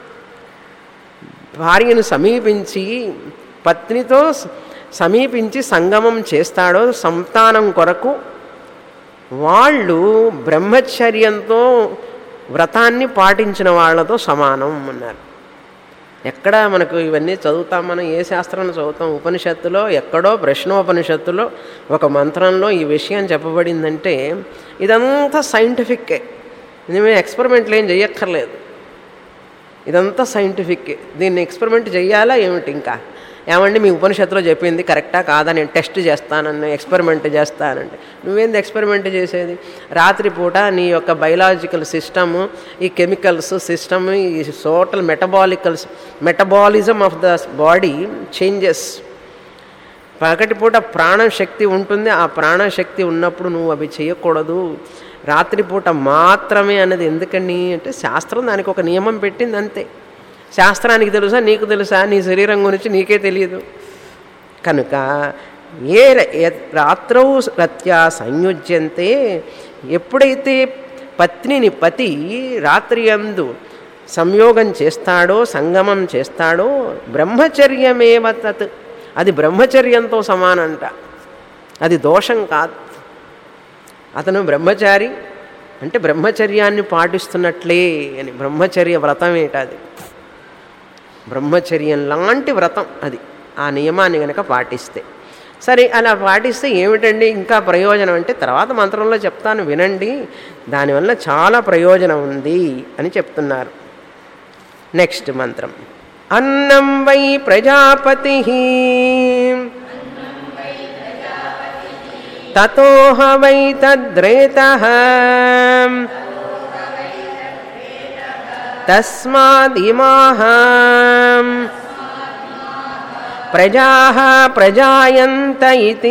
భార్యను సమీపించి పత్నితో స- సమీపించి సంగమం చేస్తాడో సంతానం కొరకు వాళ్ళు బ్రహ్మచర్యంతో వ్రతాన్ని పాటించిన వాళ్ళతో సమానం అన్నారు ఎక్కడ మనకు ఇవన్నీ చదువుతాం మనం ఏ శాస్త్రంలో చదువుతాం ఉపనిషత్తులో ఎక్కడో ప్రశ్నోపనిషత్తులో ఒక మంత్రంలో ఈ విషయం చెప్పబడిందంటే ఇదంతా సైంటిఫిక్కే ఇది మేము ఎక్స్పెరిమెంట్లు ఏం చెయ్యక్కర్లేదు ఇదంతా సైంటిఫిక్ దీన్ని ఎక్స్పెరిమెంట్ చేయాలా ఏమిటి ఇంకా ఏమండి మీ ఉపనిషత్తులో చెప్పింది కరెక్టా కాదా నేను టెస్ట్ చేస్తానని ఎక్స్పెరిమెంట్ చేస్తానంటే నువ్వేంది ఎక్స్పెరిమెంట్ చేసేది రాత్రిపూట నీ యొక్క బయలాజికల్ సిస్టము ఈ కెమికల్స్ సిస్టమ్ ఈ total metabolicals metabolism of the body changes పగటిపూట ప్రాణశక్తి ఉంటుంది ఆ ప్రాణశక్తి ఉన్నప్పుడు నువ్వు అవి చేయకూడదు రాత్రిపూట మాత్రమే అన్నది ఎందుకని అంటే శాస్త్రం దానికి ఒక నియమం పెట్టింది అంతే శాస్త్రానికి తెలుసా నీకు తెలుసా నీ శరీరం గురించి నీకే తెలియదు కనుక ఏ ర- ఏ- రాత్రౌ రత్యా సంయుజ్యంతే ఎప్పుడైతే పత్నిని పతి రాత్రి అందు సంయోగం చేస్తాడో సంగమం చేస్తాడో బ్రహ్మచర్యమేవ తత్ అది బ్రహ్మచర్యంతో సమానంట అది దోషం కాదు అతను బ్రహ్మచారి అంటే బ్రహ్మచర్యాన్ని పాటిస్తున్నట్లే అని బ్రహ్మచర్య వ్రతం ఏంటది బ్రహ్మచర్యం లాంటి వ్రతం అది ఆ నియమాన్ని గనక పాటిస్తే సరే అలా పాటిస్తే ఏమిటండి ఇంకా ప్రయోజనం అంటే తర్వాత మంత్రంలో చెప్తాను వినండి దానివల్ల చాలా ప్రయోజనం ఉంది అని చెప్తున్నారు నెక్స్ట్ మంత్రం అన్నం వై ప్రజాపతి తతోహ వై తద్రేత తస్మాదిమాహ ప్రజా ప్రజాయంత ఇది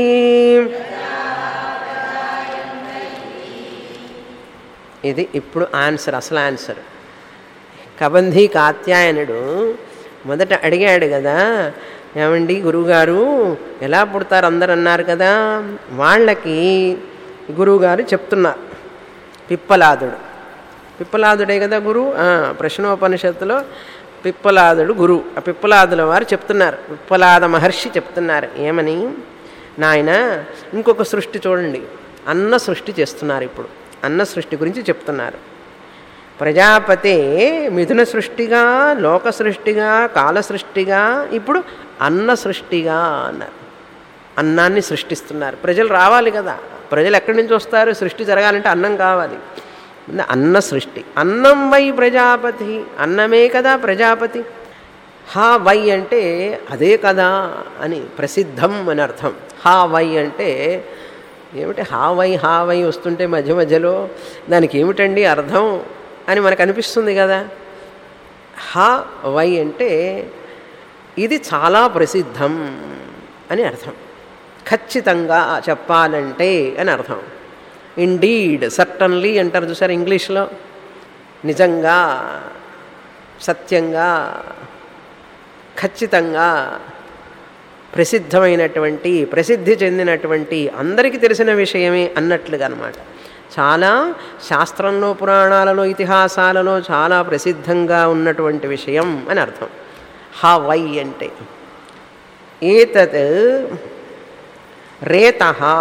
ఇది ఇప్పుడు ఆన్సర్ అసలు ఆన్సర్ కబంధీ కాత్యాయనుడు మొదట అడిగాడు కదా ఏమండి గురువుగారు ఎలా పుడతారు అందరు అన్నారు కదా వాళ్ళకి గురువుగారు చెప్తున్నారు పిప్పలాదుడు పిప్పలాదుడే కదా గురువు ఆ, ప్రశ్నోపనిషత్తులో పిప్పలాదుడు గురువు ఆ పిప్పలాదుల వారు చెప్తున్నారు పిప్పలాద మహర్షి చెప్తున్నారు ఏమని నాయన ఇంకొక సృష్టి చూడండి అన్న సృష్టి చేస్తున్నారు ఇప్పుడు అన్న సృష్టి గురించి చెప్తున్నారు ప్రజాపతే మిథున సృష్టిగా లోక సృష్టిగా కాల సృష్టిగా ఇప్పుడు అన్న సృష్టిగా అన్నారు అన్నాన్ని సృష్టిస్తున్నారు ప్రజలు రావాలి కదా ప్రజలు ఎక్కడి నుంచి వస్తారు సృష్టి జరగాలంటే అన్నం కావాలి ముందు అన్న సృష్టి అన్నం వై ప్రజాపతి అన్నమే కదా ప్రజాపతి హా వై అంటే అదే కదా అని ప్రసిద్ధం అని అర్థం హా వై అంటే ఏమిటి హా వై హా వై వస్తుంటే మధ్య మధ్యలో దానికి ఏమిటండి అర్థం అని మనకు అనిపిస్తుంది కదా హా వై అంటే ఇది చాలా ప్రసిద్ధం అని అర్థం ఖచ్చితంగా చెప్పాలంటే అని అర్థం ఇండీడ్ సర్టన్లీ అంటారు చూసారు ఇంగ్లీష్లో నిజంగా సత్యంగా ఖచ్చితంగా ప్రసిద్ధమైనటువంటి ప్రసిద్ధి చెందినటువంటి అందరికీ తెలిసిన విషయమే అన్నట్లుగా అనమాట చాలా శాస్త్రంలో పురాణాలలో ఇతిహాసాలలో చాలా ప్రసిద్ధంగా ఉన్నటువంటి విషయం అని అర్థం హా వై అంటే ఏతత్ రేత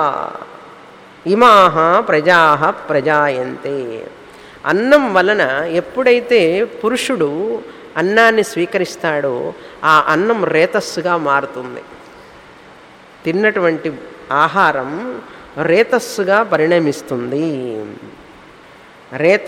ఇమాహ ప్రజా ప్రజాయంతే అన్నం వలన ఎప్పుడైతే పురుషుడు అన్నాన్ని స్వీకరిస్తాడో ఆ అన్నం రేతస్సుగా మారుతుంది తిన్నటువంటి ఆహారం రేతస్సుగా పరిణమిస్తుంది రేత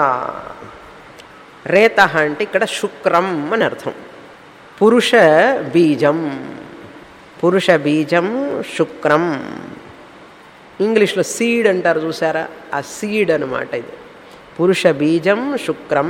రేత అంటే ఇక్కడ శుక్రం అని అర్థం పురుష బీజం పురుష బీజం శుక్రం ఇంగ్లీష్లో సీడ్ అంటారు చూసారా ఆ సీడ్ అనమాట ఇది పురుష బీజం శుక్రం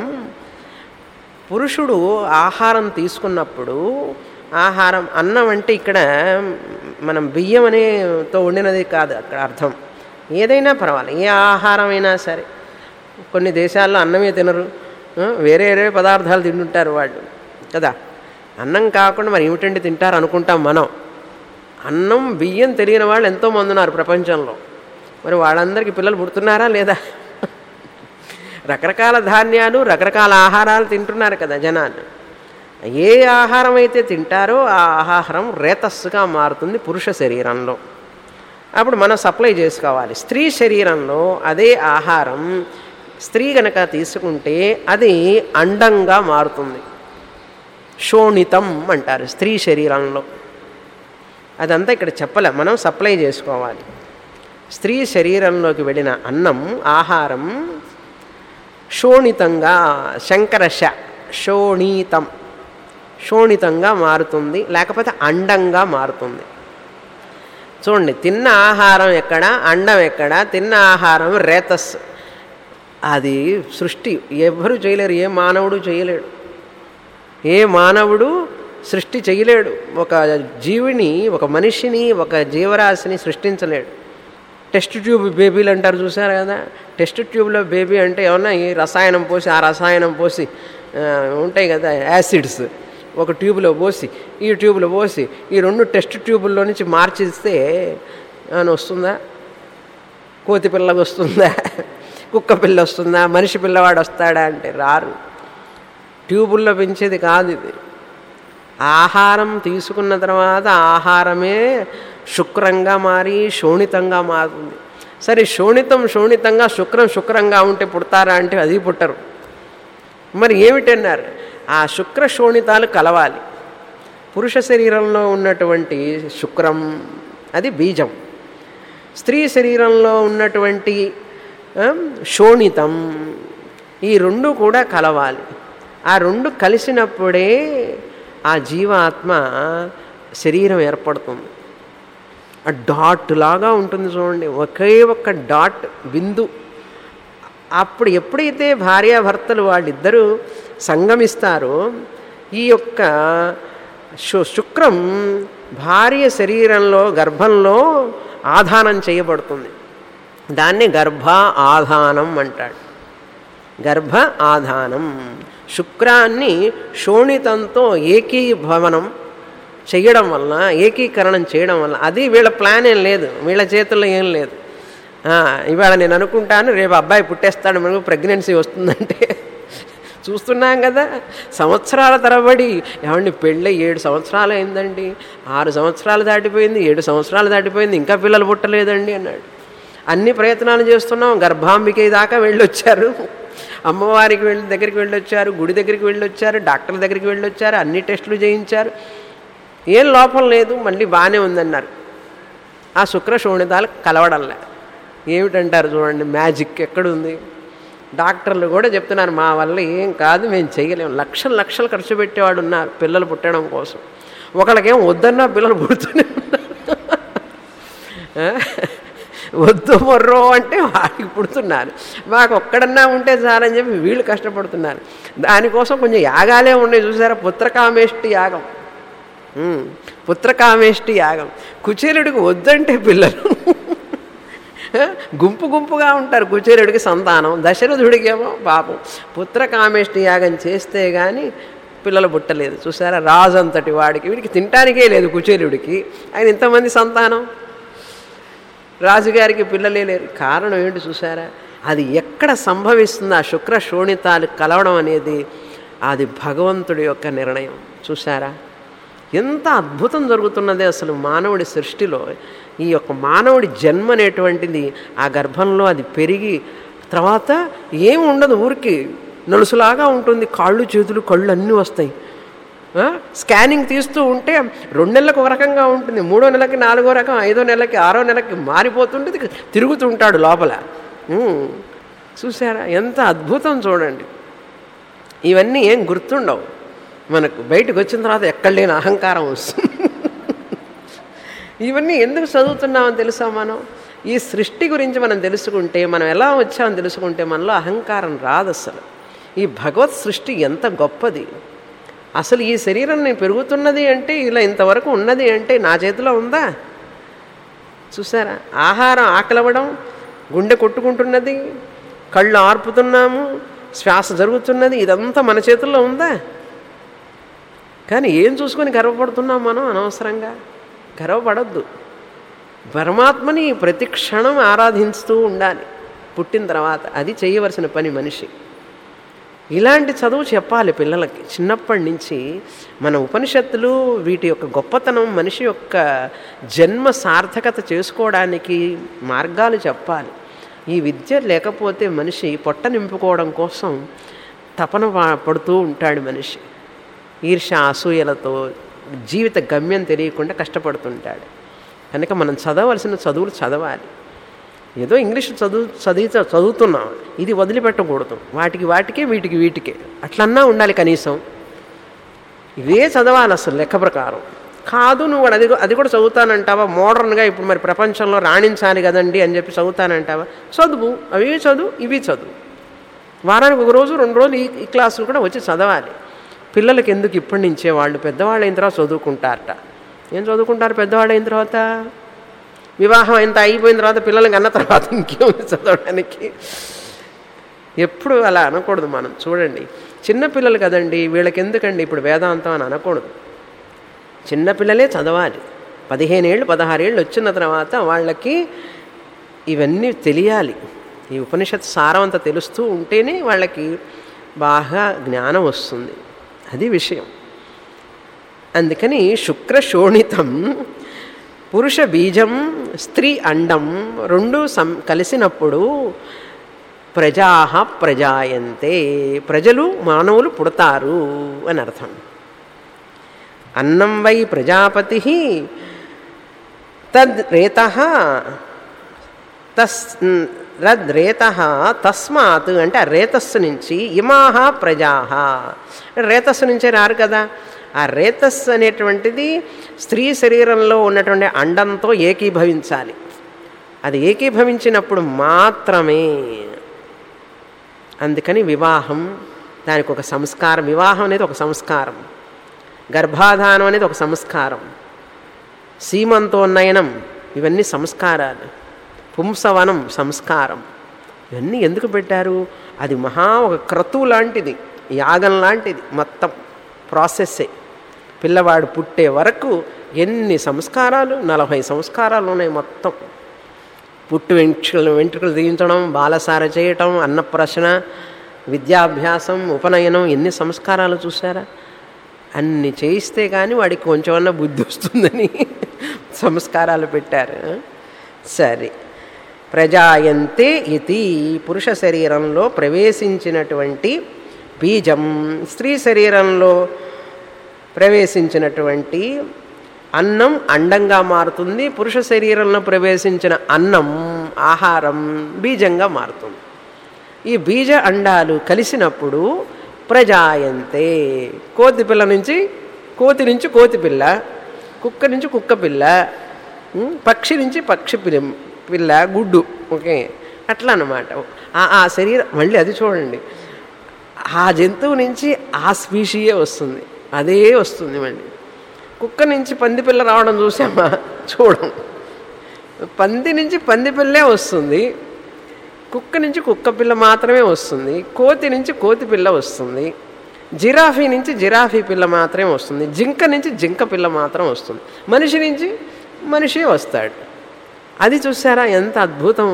పురుషుడు ఆహారం తీసుకున్నప్పుడు ఆహారం అన్నం అంటే ఇక్కడ మనం బియ్యం అనేతో వండినది కాదు అక్కడ అర్థం ఏదైనా పర్వాలేదు ఏ ఆహారమైనా సరే కొన్ని దేశాల్లో అన్నమే తినరు ఆ, వేరే వేరే పదార్థాలు తింటుంటారు వాళ్ళు కదా అన్నం కాకుండా మరి ఏమిటండి తింటారు అనుకుంటాం మనం అన్నం బియ్యం తెలియని వాళ్ళు ఎంతోమంది ఉన్నారు ప్రపంచంలో మరి వాళ్ళందరికీ పిల్లలు పుడుతున్నారా లేదా రకరకాల ధాన్యాలు రకరకాల ఆహారాలు తింటున్నారు కదా జనాలు ఏ ఆహారం అయితే తింటారో ఆ ఆహారం రేతస్సుగా మారుతుంది పురుష శరీరంలో అప్పుడు మనం సప్లై చేసుకోవాలి స్త్రీ శరీరంలో అదే ఆహారం స్త్రీ గనక తీసుకుంటే అది అండంగా మారుతుంది శోణితం అంటారు స్త్రీ శరీరంలో అదంతా ఇక్కడ చెప్పలే మనం సప్లై చేసుకోవాలి స్త్రీ శరీరంలోకి వెళ్ళిన అన్నం ఆహారం శోణితంగా శంకరశ శోణితం శోణితంగా మారుతుంది లేకపోతే అండంగా మారుతుంది చూడండి తిన్న ఆహారం ఎక్కడ అండం ఎక్కడ తిన్న ఆహారం రేతస్ అది సృష్టి ఎవ్వరూ చేయలేరు ఏ మానవుడు చేయలేడు ఏ మానవుడు సృష్టి చేయలేడు ఒక జీవిని ఒక మనిషిని ఒక జీవరాశిని సృష్టించలేడు టెస్ట్ ట్యూబ్ బేబీలు అంటారు చూసారు కదా టెస్ట్ ట్యూబ్లో బేబీ అంటే ఏమన్నా ఈ రసాయనం పోసి ఆ రసాయనం పోసి ఆ, ఉంటాయి కదా యాసిడ్స్ ఒక ట్యూబ్లో పోసి ఈ ట్యూబ్లో పోసి ఈ రెండు టెస్ట్ ట్యూబుల్లో నుంచి మార్చిస్తే అని వస్తుందా కోతి పిల్లకి వస్తుందా కుక్క పిల్ల వస్తుందా మనిషి పిల్లవాడు వస్తాడా అంటే రారు ట్యూబుల్లో పెంచేది కాదు ఇది ఆహారం తీసుకున్న తర్వాత ఆహారమే శుక్రంగా మారి శోణితంగా మారుతుంది సరే శోణితం శోణితంగా శుక్రం శుక్రంగా ఉంటే పుడతారా అంటే అది పుట్టరు మరి ఏమిటన్నారు ఆ శుక్ర శోణితాలు కలవాలి పురుష శరీరంలో ఉన్నటువంటి శుక్రం అది బీజం స్త్రీ శరీరంలో ఉన్నటువంటి ఆ, శోణితం ఈ రెండు కూడా కలవాలి ఆ రెండు కలిసినప్పుడే ఆ జీవాత్మ శరీరం ఏర్పడుతుంది ఆ డాట్ లాగా ఉంటుంది చూడండి ఒకే ఒక్క డాట్ బిందు అప్పుడు ఎప్పుడైతే భార్యాభర్తలు వాళ్ళిద్దరూ సంగమిస్తారో ఈ యొక్క శు- శుక్రం భార్య శరీరంలో గర్భంలో ఆధానం చేయబడుతుంది దాన్ని గర్భ ఆధానం అంటాడు గర్భ ఆధానం శుక్రాన్ని శోణితంతో ఏకీభవనం చేయడం వలన ఏకీకరణం చేయడం వల్ల అది వీళ్ళ ప్లాన్ ఏం లేదు వీళ్ళ చేతుల్లో ఏం లేదు ఆ, ఇవాళ నేను అనుకుంటాను రేపు అబ్బాయి పుట్టేస్తాడు మనకు ప్రెగ్నెన్సీ వస్తుందంటే చూస్తున్నాం కదా సంవత్సరాల తరబడి ఏమండి పెళ్ళి ఏడు సంవత్సరాలు అయిందండి ఆరు సంవత్సరాలు దాటిపోయింది ఏడు సంవత్సరాలు దాటిపోయింది ఇంకా పిల్లలు పుట్టలేదండి అన్నాడు అన్ని ప్రయత్నాలు చేస్తున్నాం గర్భాంబిక దాకా వెళ్ళొచ్చారు అమ్మవారికి వెళ్ళి దగ్గరికి వెళ్ళొచ్చారు గుడి దగ్గరికి వెళ్ళొచ్చారు డాక్టర్ దగ్గరికి వెళ్ళొచ్చారు అన్ని టెస్టులు చేయించారు ఏం లోపం లేదు మళ్ళీ బాగానే ఉందన్నారు ఆ శుక్ర శోణితాలు కలవడంలే ఏమిటంటారు చూడండి మ్యాజిక్ ఎక్కడుంది డాక్టర్లు కూడా చెప్తున్నారు మా వల్ల ఏం కాదు మేము చేయలేము లక్షలు లక్షలు ఖర్చు పెట్టేవాడు ఉన్నారు పిల్లలు పుట్టడం కోసం ఒకళ్ళకేం వద్దన్నా పిల్లలు పుడుతూనే ఉన్నారు ఆ? వద్దు మొర్రో అంటే వాడికి పుడుతున్నారు మాకు ఒక్కడన్నా ఉంటే చాలని చెప్పి వీళ్ళు కష్టపడుతున్నారు దానికోసం కొంచెం యాగాలే ఉన్నాయి చూసారా పుత్రకామేష్టి యాగం ఉమ్, పుత్రకామేష్టి యాగం కుచేలుడికి వద్దంటే పిల్లలు గుంపు గుంపుగా ఉంటారు కుచేరుడికి సంతానం దశరథుడికేమో పాపం పుత్రకామేష్టి యాగం చేస్తే కానీ పిల్లలు పుట్టలేదు చూసారా రాజు అంతటి వాడికి వీడికి తినటానికే లేదు కుచేరుడికి ఆయన ఇంతమంది సంతానం రాజుగారికి పిల్లలే లేరు కారణం ఏంటి చూసారా అది ఎక్కడ సంభవిస్తుంది ఆ శుక్ర శోణితాలు కలవడం అనేది అది భగవంతుడి యొక్క నిర్ణయం చూసారా ఎంత అద్భుతం జరుగుతున్నది అసలు మానవుడి సృష్టిలో ఈ యొక్క మానవుడి జన్మ అనేటువంటిది ఆ గర్భంలో అది పెరిగి తర్వాత ఏమి ఉండదు ఊరికి నలుసులాగా ఉంటుంది కాళ్ళు చేతులు కళ్ళు అన్నీ వస్తాయి ఆ? స్కానింగ్ తీస్తూ ఉంటే రెండు నెలలకు ఒక రకంగా ఉంటుంది మూడో నెలకి నాలుగో రకం ఐదో నెలకి ఆరో నెలకి మారిపోతుంటుంది తిరుగుతుంటాడు లోపల ఉమ్. చూసారా ఎంత అద్భుతం చూడండి ఇవన్నీ ఏం గుర్తుండవు మనకు బయటకు వచ్చిన తర్వాత ఎక్కడ లేని అహంకారం వస్తుంది ఇవన్నీ ఎందుకు చదువుతున్నామని తెలుసా మనం ఈ సృష్టి గురించి మనం తెలుసుకుంటే మనం ఎలా వచ్చామని తెలుసుకుంటే మనలో అహంకారం రాదు అసలు ఈ భగవత్ సృష్టి ఎంత గొప్పది అసలు ఈ శరీరం నేను పెరుగుతున్నది అంటే ఇలా ఇంతవరకు ఉన్నది అంటే నా చేతిలో ఉందా చూసారా ఆహారం ఆకలవ్వడం గుండె కొట్టుకుంటున్నది కళ్ళు ఆర్పుతున్నాము శ్వాస జరుగుతున్నది ఇదంతా మన చేతుల్లో ఉందా కానీ ఏం చూసుకొని గర్వపడుతున్నాం మనం అనవసరంగా గర్వపడద్దు పరమాత్మని ప్రతి క్షణం ఆరాధిస్తూ ఉండాలి పుట్టిన తర్వాత అది చేయవలసిన పని మనిషి ఇలాంటి చదువు చెప్పాలి పిల్లలకి చిన్నప్పటి నుంచి మన ఉపనిషత్తులు వీటి యొక్క గొప్పతనం మనిషి యొక్క జన్మ సార్థకత చేసుకోవడానికి మార్గాలు చెప్పాలి ఈ విద్య లేకపోతే మనిషి పొట్ట నింపుకోవడం కోసం తపన పా- పడుతూ ఉంటాడు మనిషి ఈర్ష అసూయలతో జీవిత గమ్యం తెలియకుండా కష్టపడుతుంటాడు కనుక మనం చదవలసిన చదువులు చదవాలి ఏదో ఇంగ్లీష్ చదువు చదివి చదువుతున్నాం ఇది వదిలిపెట్టకూడదు వాటికి వాటికే వీటికి వీటికే అట్లన్నా ఉండాలి కనీసం ఇవే చదవాలి అసలు లెక్క ప్రకారం కాదు నువ్వు కూడా అది అది కూడా చదువుతానంటావా మోడర్న్గా ఇప్పుడు మరి ప్రపంచంలో రాణించాలి కదండి అని చెప్పి చదువుతానంటావా చదువు అవి చదువు ఇవి చదువు వారానికి ఒక రోజు రెండు రోజులు ఈ ఈ క్లాసులు కూడా వచ్చి చదవాలి పిల్లలకి ఎందుకు ఇప్పటి నుంచే వాళ్ళు పెద్దవాళ్ళు అయిన తర్వాత చదువుకుంటారట ఏం చదువుకుంటారు పెద్దవాళ్ళు అయిన తర్వాత వివాహం అయిన అయిపోయిన తర్వాత పిల్లలకి అన్న తర్వాత ఇంకేముంది చదవడానికి ఎప్పుడు అలా అనకూడదు మనం చూడండి చిన్నపిల్లలు కదండి వీళ్ళకి ఎందుకండి ఇప్పుడు వేదాంతం అని అనకూడదు చిన్నపిల్లలే చదవాలి పదిహేనేళ్ళు పదహారేళ్ళు వచ్చిన తర్వాత వాళ్ళకి ఇవన్నీ తెలియాలి ఈ ఉపనిషత్ సారం అంతా తెలుస్తూ ఉంటేనే వాళ్ళకి బాగా జ్ఞానం వస్తుంది అది విషయం అందుకని శుక్రశోణితం పురుష బీజం స్త్రీ అండం రెండు సం కలిసినప్పుడు ప్రజా ప్రజాయంతే ప్రజలు మానవులు పుడతారు అని అర్థం అన్నం వై ప్రజాపతి తద్రేత తస్ రద్రేత తస్మాత్ అంటే ఆ రేతస్సు నుంచి ఇమాహ ప్రజా రేతస్సు నుంచే రారు కదా ఆ రేతస్సు అనేటువంటిది స్త్రీ శరీరంలో ఉన్నటువంటి అండంతో ఏకీభవించాలి అది ఏకీభవించినప్పుడు మాత్రమే అందుకని వివాహం దానికి ఒక సంస్కారం వివాహం అనేది ఒక సంస్కారం గర్భాధానం అనేది ఒక సంస్కారం సీమంతోన్నయనం ఇవన్నీ సంస్కారాలు పుంసవనం సంస్కారం ఇవన్నీ ఎందుకు పెట్టారు అది మహా ఒక క్రతువు లాంటిది యాగం లాంటిది మొత్తం ప్రాసెస్సే పిల్లవాడు పుట్టే వరకు ఎన్ని సంస్కారాలు నలభై సంస్కారాలు ఉన్నాయి మొత్తం పుట్టు వెంట్రుకలు వెంట్రుకలు తీయించడం బాలసార చేయటం అన్నప్రశ్న విద్యాభ్యాసం ఉపనయనం ఎన్ని సంస్కారాలు చూసారా అన్ని చేయిస్తే కానీ వాడికి కొంచెమన్నా బుద్ధి వస్తుందని సంస్కారాలు పెట్టారు సరే ప్రజాయంతే ఇది పురుష శరీరంలో ప్రవేశించినటువంటి బీజం స్త్రీ శరీరంలో ప్రవేశించినటువంటి అన్నం అండంగా మారుతుంది పురుష శరీరంలో ప్రవేశించిన అన్నం ఆహారం బీజంగా మారుతుంది ఈ బీజ అండాలు కలిసినప్పుడు ప్రజాయంతే కోతి పిల్ల నుంచి కోతి నుంచి కోతి పిల్ల కుక్క నుంచి కుక్క పిల్ల ఉం, పక్షి నుంచి పక్షి పిల్ల పిల్ల గుడ్డు ఓకే అట్లా అన్నమాట ఆ- ఆ శరీరం మళ్ళీ అది చూడండి ఆ జంతువు నుంచి ఆ స్పీషీయే వస్తుంది అదే వస్తుంది మళ్ళీ కుక్క నుంచి పంది పిల్ల రావడం చూసామా చూడం పంది నుంచి పంది పిల్లే వస్తుంది కుక్క నుంచి కుక్క పిల్ల మాత్రమే వస్తుంది కోతి నుంచి కోతి పిల్ల వస్తుంది జిరాఫీ నుంచి జిరాఫీ పిల్ల మాత్రమే వస్తుంది జింక నుంచి జింక పిల్ల మాత్రం వస్తుంది మనిషి నుంచి మనిషే వస్తాడు అది చూసారా ఎంత అద్భుతం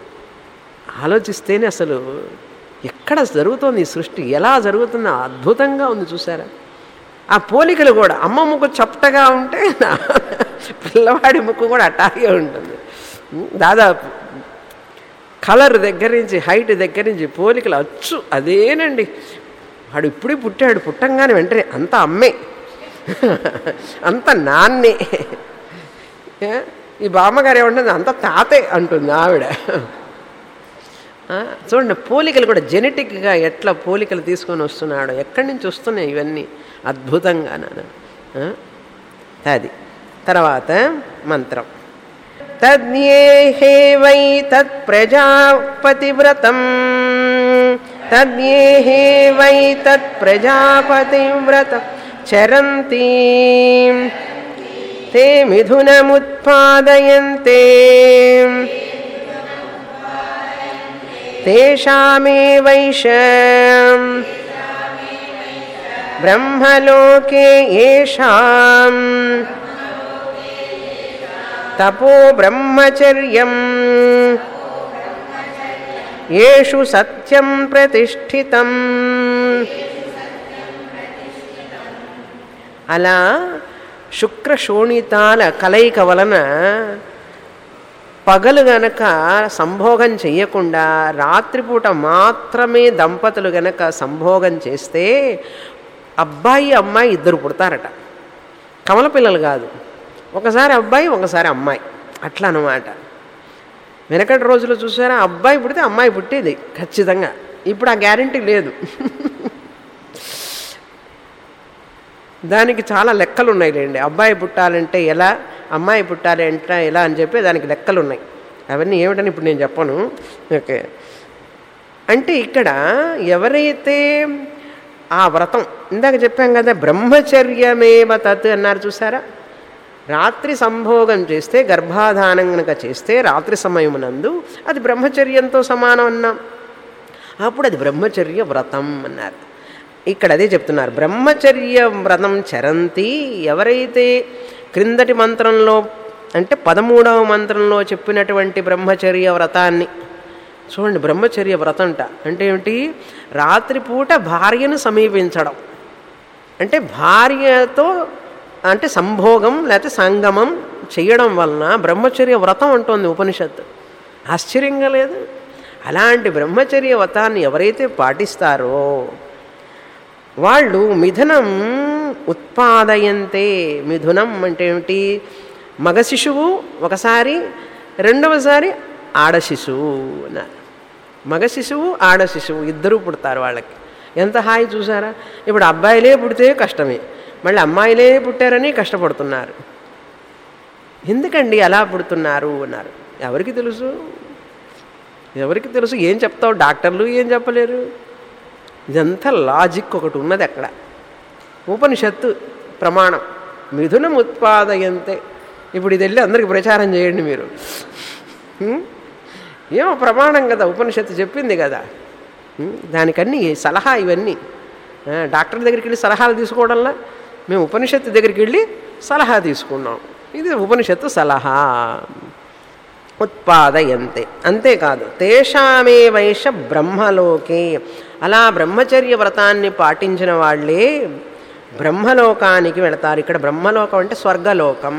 ఆలోచిస్తేనే అసలు ఎక్కడ జరుగుతోంది ఈ సృష్టి ఎలా జరుగుతుందో అద్భుతంగా ఉంది చూసారా ఆ పోలికలు కూడా అమ్మ ముక్కు చప్పటగా ఉంటే నా పిల్లవాడి ముక్కు కూడా అట్టాగే ఉంటుంది దాదాపు కలర్ దగ్గర నుంచి హైట్ దగ్గర నుంచి పోలికలు అచ్చు అదేనండి వాడు ఇప్పుడే పుట్టాడు పుట్టంగానే వెంటనే అంత అమ్మే అంత నాన్నే ఏ? ఈ బామ్మగారు ఏమంటుంది అంత తాతే అంటుంది ఆవిడ ఆ, చూడండి పోలికలు కూడా జెనెటిక్గా ఎట్లా పోలికలు తీసుకొని వస్తున్నాడు ఎక్కడి నుంచి వస్తున్నాయి ఇవన్నీ అద్భుతంగా నాన్న ఆ? అది తర్వాత మంత్రం తద్యేహే వై తత్ ప్రజాపతివ్రతం తద్యేహే వై తత్ ప్రజాపతివ్రతం చరంతి తే మిథునముత్పాదయంతే తేషామేవైష బ్రహ్మలోకే ఏషాం తపో బ్రహ్మచర్యం ఏషు సత్యం ప్రతిష్ఠితం అలా శుక్ర శోణితాల కలయిక వలన పగలు గనక సంభోగం చెయ్యకుండా రాత్రిపూట మాత్రమే దంపతులు గనక సంభోగం చేస్తే అబ్బాయి అమ్మాయి ఇద్దరు పుడతారట కమల పిల్లలు కాదు ఒకసారి అబ్బాయి ఒకసారి అమ్మాయి అట్లా అనమాట వెనకటి రోజుల్లో చూసారా అబ్బాయి పుడితే అమ్మాయి పుట్టేది ఖచ్చితంగా ఇప్పుడు ఆ గ్యారంటీ లేదు దానికి చాలా లెక్కలు ఉన్నాయి లేండి అబ్బాయి పుట్టాలంటే ఎలా అమ్మాయి పుట్టాలి అంటే ఎలా అని చెప్పి దానికి లెక్కలు ఉన్నాయి అవన్నీ ఏమిటని ఇప్పుడు నేను చెప్పను ఓకే అంటే ఇక్కడ ఎవరైతే ఆ వ్రతం ఇందాక చెప్పాం కదా బ్రహ్మచర్యమేవ తత్ అన్నారు చూసారా రాత్రి సంభోగం చేస్తే గర్భాధానం కనుక చేస్తే రాత్రి సమయమునందు అది బ్రహ్మచర్యంతో సమానం అన్నాం అప్పుడు అది బ్రహ్మచర్య వ్రతం అన్నారు ఇక్కడ అదే చెప్తున్నారు బ్రహ్మచర్య వ్రతం చరంతి ఎవరైతే క్రిందటి మంత్రంలో అంటే పదమూడవ మంత్రంలో చెప్పినటువంటి బ్రహ్మచర్య వ్రతాన్ని చూడండి బ్రహ్మచర్య వ్రతంట అంటే ఏమిటి రాత్రిపూట భార్యను సమీపించడం అంటే భార్యతో అంటే సంభోగం లేకపోతే సంగమం చేయడం వలన బ్రహ్మచర్య వ్రతం అంటోంది ఉపనిషత్తు ఆశ్చర్యంగా లేదు అలాంటి బ్రహ్మచర్య వ్రతాన్ని ఎవరైతే పాటిస్తారో వాళ్ళు మిథునం ఉత్పాదయంతే మిథునం అంటే ఏమిటి మగ శిశువు ఒకసారి రెండవసారి ఆడ శిశువు అన్నారు మగ శిశువు ఆడ శిశువు ఇద్దరూ పుడతారు వాళ్ళకి ఎంత హాయి చూసారా ఇప్పుడు అబ్బాయిలే పుడితే కష్టమే మళ్ళీ అమ్మాయిలే పుట్టారని కష్టపడుతున్నారు ఎందుకండి అలా పుడుతున్నారు అన్నారు ఎవరికి తెలుసు ఎవరికి తెలుసు ఏం చెప్తావు డాక్టర్లు ఏం చెప్పలేరు ఇదంతా లాజిక్ ఒకటి ఉన్నది అక్కడ ఉపనిషత్తు ప్రమాణం మిథునం ఉత్పాదయంతే ఇప్పుడు ఇది వెళ్ళి అందరికి ప్రచారం చేయండి మీరు హ్మ్? ఏమో ప్రమాణం కదా ఉపనిషత్తు చెప్పింది కదా హ్మ్? దానికన్నీ సలహా ఇవన్నీ ఆ, డాక్టర్ దగ్గరికి వెళ్ళి సలహాలు తీసుకోవడంలా మేము ఉపనిషత్తు దగ్గరికి వెళ్ళి సలహా తీసుకున్నాం ఇది ఉపనిషత్తు సలహా ఉత్పాదయంతే అంతేకాదు తేషామే వైష బ్రహ్మలోకే అలా బ్రహ్మచర్య వ్రతాన్ని పాటించిన వాళ్ళే బ్రహ్మలోకానికి వెళతారు ఇక్కడ బ్రహ్మలోకం అంటే స్వర్గలోకం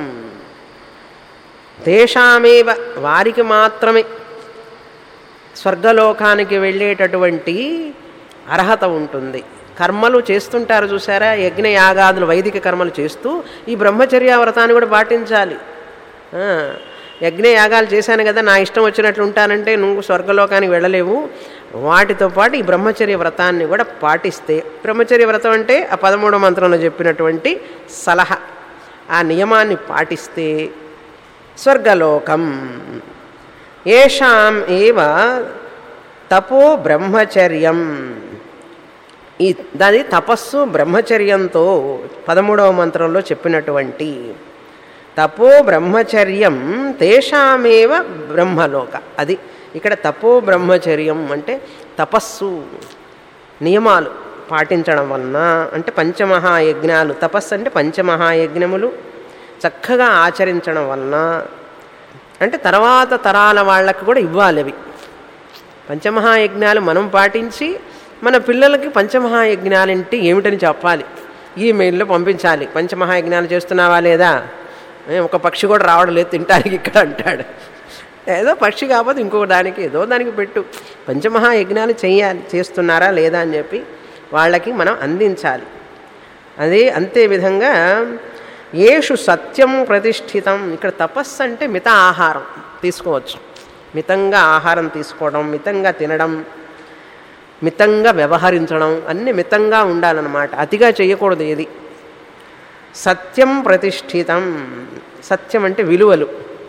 తేషామేవ వారికి మాత్రమే స్వర్గలోకానికి వెళ్ళేటటువంటి అర్హత ఉంటుంది కర్మలు చేస్తుంటారు చూసారా యజ్ఞ యాగాదులు వైదిక కర్మలు చేస్తూ ఈ బ్రహ్మచర్య వ్రతాన్ని కూడా పాటించాలి ఆ, యజ్ఞ యాగాలు చేశాను కదా నా ఇష్టం వచ్చినట్లు ఉంటానంటే నువ్వు స్వర్గలోకానికి వెళ్ళలేవు వాటితో పాటు ఈ బ్రహ్మచర్య వ్రతాన్ని కూడా పాటిస్తే బ్రహ్మచర్య వ్రతం అంటే ఆ పదమూడవ మంత్రంలో చెప్పినటువంటి సలహా ఆ నియమాన్ని పాటిస్తే స్వర్గలోకం ఏషాం ఏవ తపో బ్రహ్మచర్యం ఈ దాని తపస్సు బ్రహ్మచర్యంతో పదమూడవ మంత్రంలో చెప్పినటువంటి తపో బ్రహ్మచర్యం తేషామేవ బ్రహ్మలోక అది ఇక్కడ తపో బ్రహ్మచర్యం అంటే తపస్సు నియమాలు పాటించడం వలన అంటే పంచమహాయజ్ఞాలు తపస్సు అంటే పంచమహాయజ్ఞములు చక్కగా ఆచరించడం వలన అంటే తర్వాత తరాల వాళ్ళకు కూడా ఇవ్వాలి అవి పంచమహాయజ్ఞాలు మనం పాటించి మన పిల్లలకి పంచమహాయజ్ఞాలంటే ఏమిటని చెప్పాలి ఈమెయిల్లో పంపించాలి పంచమహాయజ్ఞాలు చేస్తున్నావా లేదా ఏ, ఒక పక్షి కూడా రావడం లేదు తింటానికి ఇక్కడ అంటాడు ఏదో పక్షి కాకపోతే ఇంకొక దానికి ఏదో దానికి పెట్టు పంచమహాయజ్ఞాలు చెయ్యాలి చేస్తున్నారా లేదా అని చెప్పి వాళ్ళకి మనం అందించాలి అదే అంతే విధంగా ఏషు సత్యం ప్రతిష్ఠితం ఇక్కడ తపస్సు అంటే మిత ఆహారం తీసుకోవచ్చు మితంగా ఆహారం తీసుకోవడం మితంగా తినడం మితంగా వ్యవహరించడం అన్నీ మితంగా ఉండాలన్నమాట అతిగా చేయకూడదు ఏది సత్యం ప్రతిష్ఠితం సత్యం అంటే విలువలు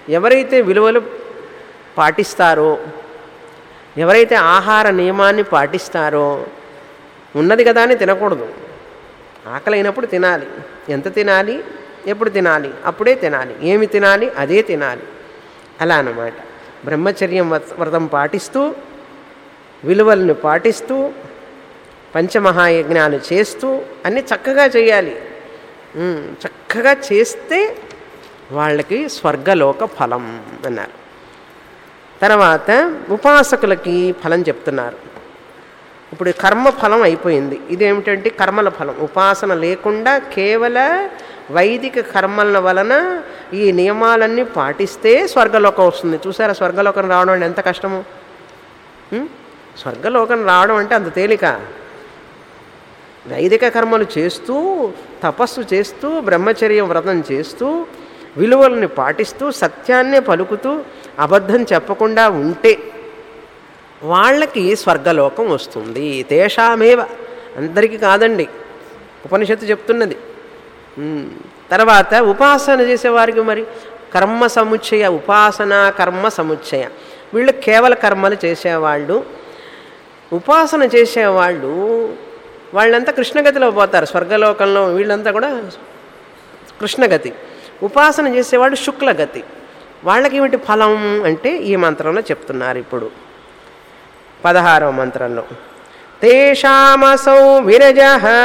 ఎవరైతే విలువలు పాటిస్తారో ఎవరైతే ఆహార నియమాన్ని పాటిస్తారో ఉన్నది కదా అని తినకూడదు ఆకలి అయినప్పుడు తినాలి ఎంత తినాలి ఎప్పుడు తినాలి అప్పుడే తినాలి ఏమి తినాలి అదే తినాలి అలా అన్నమాట బ్రహ్మచర్యం వ్రత- వ్రతం పాటిస్తూ విలువలను పాటిస్తూ పంచమహాయజ్ఞాలు చేస్తూ అన్నీ చక్కగా చేయాలి ఉమ్, చక్కగా చేస్తే వాళ్ళకి స్వర్గలోక ఫలం అన్నారు తర్వాత ఉపాసకులకి ఫలం చెప్తున్నారు ఇప్పుడు కర్మ ఫలం అయిపోయింది ఇదేమిటంటే కర్మల ఫలం ఉపాసన లేకుండా కేవల వైదిక కర్మల వలన ఈ నియమాలన్నీ పాటిస్తే స్వర్గలోకం వస్తుంది చూసారా స్వర్గలోకం రావడం అంటే ఎంత కష్టము ఉం? స్వర్గలోకం రావడం అంటే అంత తేలిక వైదిక కర్మలు చేస్తూ తపస్సు చేస్తూ బ్రహ్మచర్య వ్రతం చేస్తూ విలువల్ని పాటిస్తూ సత్యాన్నే పలుకుతూ అబద్ధం చెప్పకుండా ఉంటే వాళ్ళకి స్వర్గలోకం వస్తుంది తేషామేవ అందరికీ కాదండి ఉపనిషత్తు చెప్తున్నది ఉమ్, తర్వాత ఉపాసన చేసేవారికి మరి కర్మ సముచ్చయ ఉపాసన కర్మ సముచ్చయ వీళ్ళు కేవల కర్మలు చేసేవాళ్ళు ఉపాసన చేసేవాళ్ళు వాళ్ళంతా కృష్ణగతిలో పోతారు స్వర్గలోకంలో వీళ్ళంతా కూడా కృష్ణగతి ఉపాసన చేసేవాళ్ళు శుక్లగతి వాళ్ళకి ఏమిటి ఫలం అంటే ఈ మంత్రంలో చెప్తున్నారు ఇప్పుడు పదహారవ మంత్రంలో తేషామసౌ విరజ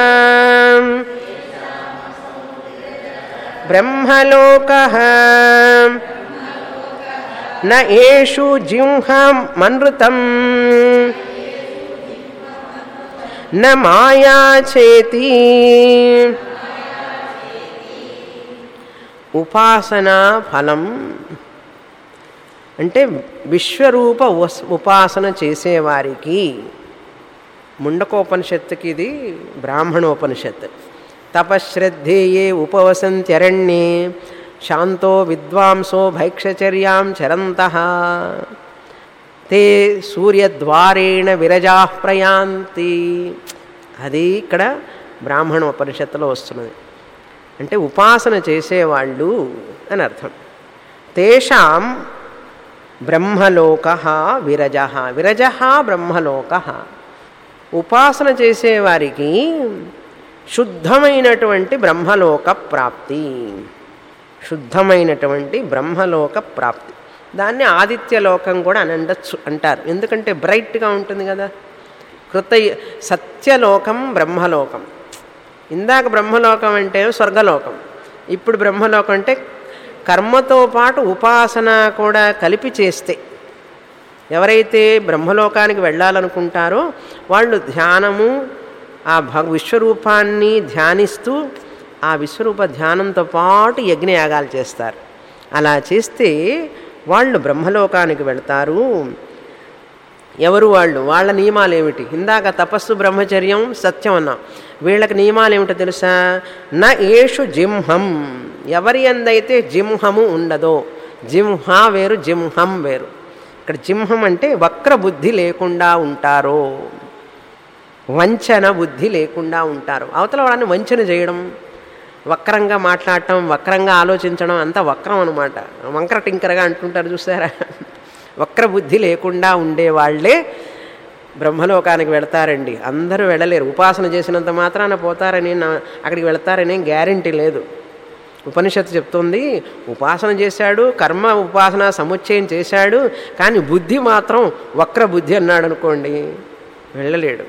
బ్రహ్మలోక న ఏషు జింహం మనృతం న మాయా చేతి ఉపాసనా ఫలం అంటే విశ్వరూప ఉస్- ఉపాసన చేసేవారికి ముండకోపనిషత్తుకి ఇది బ్రాహ్మణోపనిషత్తు తపశ్రద్ధేయే ఉపవసంత్యరణ్యే శాంతో విద్వాంసో భైక్షచర్యాం చరంత తే సూర్యద్వారేణ విరజా ప్రయాంతి అది ఇక్కడ బ్రాహ్మణోపనిషత్తులో వస్తున్నది అంటే ఉపాసన చేసేవాళ్ళు అని అర్థం తేషాం బ్రహ్మలోక విరజ విరజ బ్రహ్మలోక ఉపాసన చేసేవారికి శుద్ధమైనటువంటి బ్రహ్మలోక ప్రాప్తి శుద్ధమైనటువంటి బ్రహ్మలోక ప్రాప్తి దాన్ని ఆదిత్యలోకం కూడా అని అనొచ్చు అంటారు ఎందుకంటే బ్రైట్గా ఉంటుంది కదా కృత సత్యలోకం బ్రహ్మలోకం ఇందాక బ్రహ్మలోకం అంటే స్వర్గలోకం ఇప్పుడు బ్రహ్మలోకం అంటే కర్మతో పాటు ఉపాసన కూడా కలిపి చేస్తే ఎవరైతే బ్రహ్మలోకానికి వెళ్ళాలనుకుంటారో వాళ్ళు ధ్యానము ఆ భగ విశ్వరూపాన్ని ధ్యానిస్తూ ఆ విశ్వరూప ధ్యానంతో పాటు యజ్ఞయాగాలు చేస్తారు అలా చేస్తే వాళ్ళు బ్రహ్మలోకానికి వెళ్తారు ఎవరు వాళ్ళు వాళ్ళ నియమాలు ఏమిటి ఇందాక తపస్సు బ్రహ్మచర్యం సత్యం అన్నాం వీళ్ళకి నియమాలు ఏమిటో తెలుసా నా ఏషు జింహం ఎవరి అందైతే జింహము ఉండదో జింహ వేరు జింహం వేరు ఇక్కడ జింహం అంటే వక్ర బుద్ధి లేకుండా ఉంటారో వంచన బుద్ధి లేకుండా ఉంటారు అవతల వాళ్ళని వంచన చేయడం వక్రంగా మాట్లాడటం వక్రంగా ఆలోచించడం అంతా వక్రం అనమాట వంకర టింకరగా అంటుంటారు చూసారా వక్ర బుద్ధి లేకుండా ఉండే వాళ్ళే బ్రహ్మలోకానికి వెళతారండి అందరూ వెళ్ళలేరు ఉపాసన చేసినంత మాత్రాన పోతారని నా అక్కడికి వెళతారని గ్యారంటీ లేదు ఉపనిషత్తు చెప్తుంది ఉపాసన చేశాడు కర్మ ఉపాసన సముచ్చయం చేశాడు కానీ బుద్ధి మాత్రం వక్ర బుద్ధి అన్నాడు అనుకోండి వెళ్ళలేడు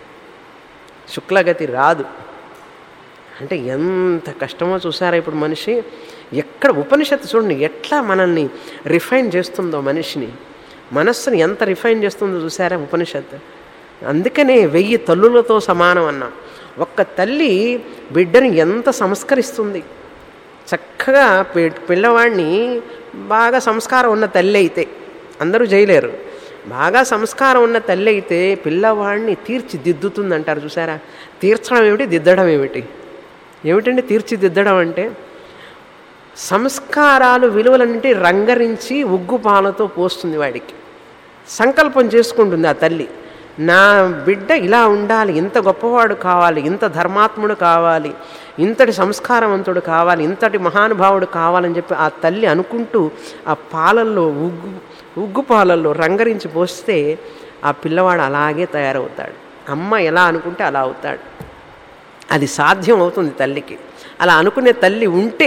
శుక్లగతి రాదు అంటే ఎంత కష్టమో చూసారా ఇప్పుడు మనిషి ఎక్కడ ఉపనిషత్తు చూడండి ఎట్లా మనల్ని రిఫైన్ చేస్తుందో మనిషిని మనస్సుని ఎంత రిఫైన్ చేస్తుందో చూసారా ఉపనిషత్తు అందుకనే వెయ్యి తల్లులతో సమానం అన్నా ఒక్క తల్లి బిడ్డని ఎంత సంస్కరిస్తుంది చక్కగా పి- పిల్లవాడిని బాగా సంస్కారం ఉన్న తల్లి అయితే అందరూ చేయలేరు బాగా సంస్కారం ఉన్న తల్లి అయితే పిల్లవాడిని తీర్చిదిద్దుతుంది అంటారు చూసారా తీర్చడం ఏమిటి దిద్దడం ఏమిటి ఏమిటండి తీర్చిదిద్దడం అంటే సంస్కారాలు విలువలన్నింటి రంగరించి ఉగ్గు పాలతో పోస్తుంది వాడికి సంకల్పం చేసుకుంటుంది ఆ తల్లి నా బిడ్డ ఇలా ఉండాలి ఇంత గొప్పవాడు కావాలి ఇంత ధర్మాత్ముడు కావాలి ఇంతటి సంస్కారవంతుడు కావాలి ఇంతటి మహానుభావుడు కావాలని చెప్పి ఆ తల్లి అనుకుంటూ ఆ పాలల్లో ఉగ్గు ఉగ్గు పాలల్లో రంగరించి పోస్తే ఆ పిల్లవాడు అలాగే తయారవుతాడు అమ్మ ఎలా అనుకుంటే అలా అవుతాడు అది సాధ్యం అవుతుంది తల్లికి అలా అనుకునే తల్లి ఉంటే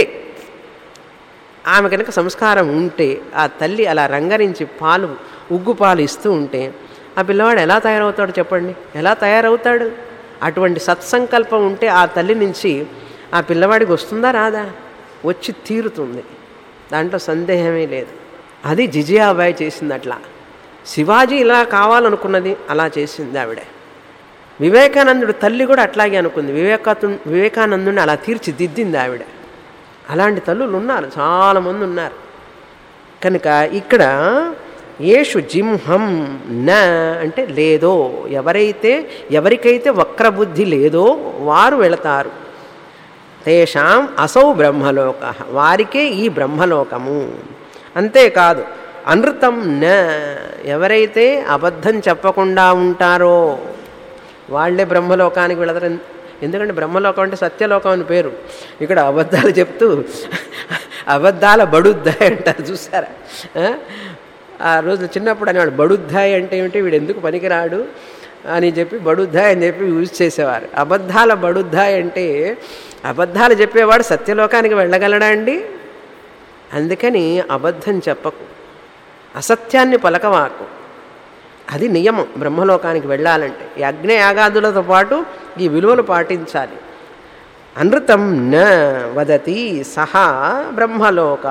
ఆమె కనుక సంస్కారం ఉంటే ఆ తల్లి అలా రంగరించి పాలు ఉగ్గు పాలు ఇస్తూ ఉంటే ఆ పిల్లవాడు ఎలా తయారవుతాడు చెప్పండి ఎలా తయారవుతాడు అటువంటి సత్సంకల్పం ఉంటే ఆ తల్లి నుంచి ఆ పిల్లవాడికి వస్తుందా రాదా వచ్చి తీరుతుంది దాంట్లో సందేహమే లేదు అది జిజియాబాయి చేసింది అట్లా శివాజీ ఇలా కావాలనుకున్నది అలా చేసింది ఆవిడ వివేకానందుడు తల్లి కూడా అట్లాగే అనుకుంది వివేకాతు వివేకానందుని అలా తీర్చిదిద్దింది ఆవిడ అలాంటి తల్లులు ఉన్నారు చాలామంది ఉన్నారు కనుక ఇక్కడ ఏషు జింహం న అంటే లేదో ఎవరైతే ఎవరికైతే వక్రబుద్ధి లేదో వారు వెళతారు తేషాం అసౌ బ్రహ్మలోక వారికే ఈ బ్రహ్మలోకము అంతేకాదు అనృతం న ఎవరైతే అబద్ధం చెప్పకుండా ఉంటారో వాళ్ళే బ్రహ్మలోకానికి వెళతారు ఎందుకంటే బ్రహ్మలోకం అంటే సత్యలోకం అని పేరు ఇక్కడ అబద్ధాలు చెప్తూ అబద్ధాల బడుద్దాయి అంటారు చూసారా ఆ? ఆ రోజు చిన్నప్పుడు అనేవాడు బడుద్దాయి అంటే ఏమిటి వీడు ఎందుకు పనికిరాడు అని చెప్పి బడుద్దాయి అని చెప్పి యూజ్ చేసేవారు అబద్ధాల బడుద్దాయి అంటే అబద్ధాలు చెప్పేవాడు సత్యలోకానికి వెళ్ళగలడా అండి అందుకని అబద్ధం చెప్పకు అసత్యాన్ని పలకవాకు అది నియమం బ్రహ్మలోకానికి వెళ్ళాలంటే యజ్ఞయాగాదులతో పాటు ఈ విలువలు పాటించాలి అనృతం న వదతి సహా బ్రహ్మలోక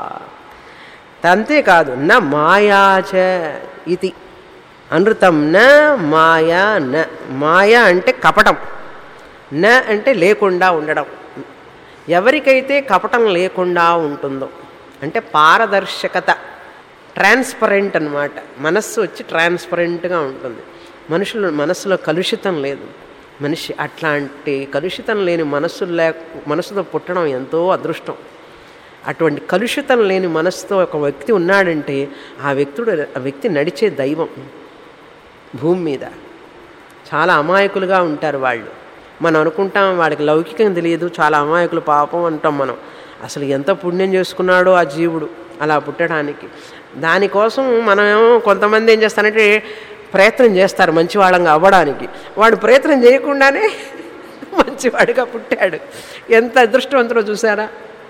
అంతేకాదు న మాయాచ ఇది అనృతం న మాయా న మాయ అంటే కపటం న అంటే లేకుండా ఉండడం ఎవరికైతే కపటం లేకుండా ఉంటుందో అంటే పారదర్శకత ట్రాన్స్పరెంట్ అన్నమాట మనస్సు వచ్చి ట్రాన్స్పరెంట్గా ఉంటుంది మనుషులు మనస్సులో కలుషితం లేదు మనిషి అట్లాంటి కలుషితం లేని మనస్సు లే మనసుతో పుట్టడం ఎంతో అదృష్టం అటువంటి కలుషితం లేని మనసుతో ఒక వ్యక్తి ఉన్నాడంటే ఆ వ్యక్తుడు ఆ వ్యక్తి నడిచే దైవం భూమి మీద చాలా అమాయకులుగా ఉంటారు వాళ్ళు మనం అనుకుంటాం వాడికి లౌకికం తెలియదు చాలా అమాయకులు పాపం అంటాం మనం అసలు ఎంత పుణ్యం చేసుకున్నాడో ఆ జీవుడు అలా పుట్టడానికి దానికోసం మనమేమో కొంతమంది ఏం చేస్తారంటే ప్రయత్నం చేస్తారు మంచివాళ్ళంగా అవ్వడానికి వాడు ప్రయత్నం చేయకుండానే మంచివాడిగా పుట్టాడు ఎంత అదృష్టవంతుడో చూసారా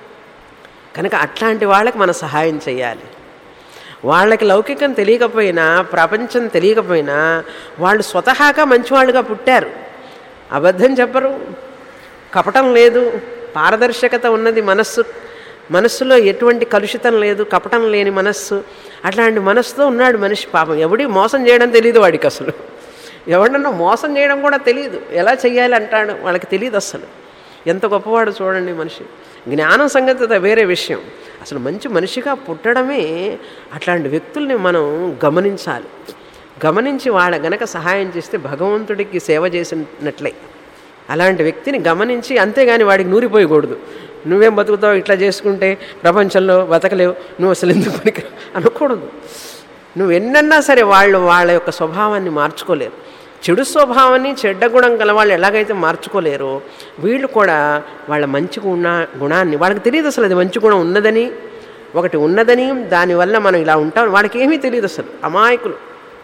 కనుక అట్లాంటి వాళ్ళకి మనం సహాయం చేయాలి వాళ్ళకి లౌకికం తెలియకపోయినా ప్రపంచం తెలియకపోయినా వాళ్ళు స్వతహాగా మంచివాళ్ళుగా పుట్టారు అబద్ధం చెప్పరు కపటం లేదు పారదర్శకత ఉన్నది మనస్సు మనస్సులో ఎటువంటి కలుషితం లేదు కపటం లేని మనస్సు అట్లాంటి మనస్సుతో ఉన్నాడు మనిషి పాపం ఎవడి మోసం చేయడం తెలియదు వాడికి అసలు ఎవడన్నా మోసం చేయడం కూడా తెలియదు ఎలా చెయ్యాలి అంటాడు వాళ్ళకి తెలియదు అసలు ఎంత గొప్పవాడు చూడండి మనిషి జ్ఞానం సంగతి అది వేరే విషయం అసలు మంచి మనిషిగా పుట్టడమే అట్లాంటి వ్యక్తుల్ని మనం గమనించాలి గమనించి వాళ్ళ గనక సహాయం చేస్తే భగవంతుడికి సేవ చేసినట్లే అలాంటి వ్యక్తిని గమనించి అంతేగాని వాడికి నూరిపోయకూడదు నువ్వేం బతుకుతావు ఇట్లా చేసుకుంటే ప్రపంచంలో బతకలేవు నువ్వు అసలు ఎందుకు పనికి అనకూడదు నువ్వు ఎన్నన్నా సరే వాళ్ళు వాళ్ళ యొక్క స్వభావాన్ని మార్చుకోలేరు చెడు స్వభావాన్ని చెడ్డ గుణం గల వాళ్ళు ఎలాగైతే మార్చుకోలేరో వీళ్ళు కూడా వాళ్ళ మంచి గుణ గుణాన్ని వాళ్ళకి తెలియదు అసలు అది మంచి గుణం ఉన్నదని ఒకటి ఉన్నదని దానివల్ల మనం ఇలా ఉంటాం వాళ్ళకి ఏమీ తెలియదు అసలు అమాయకులు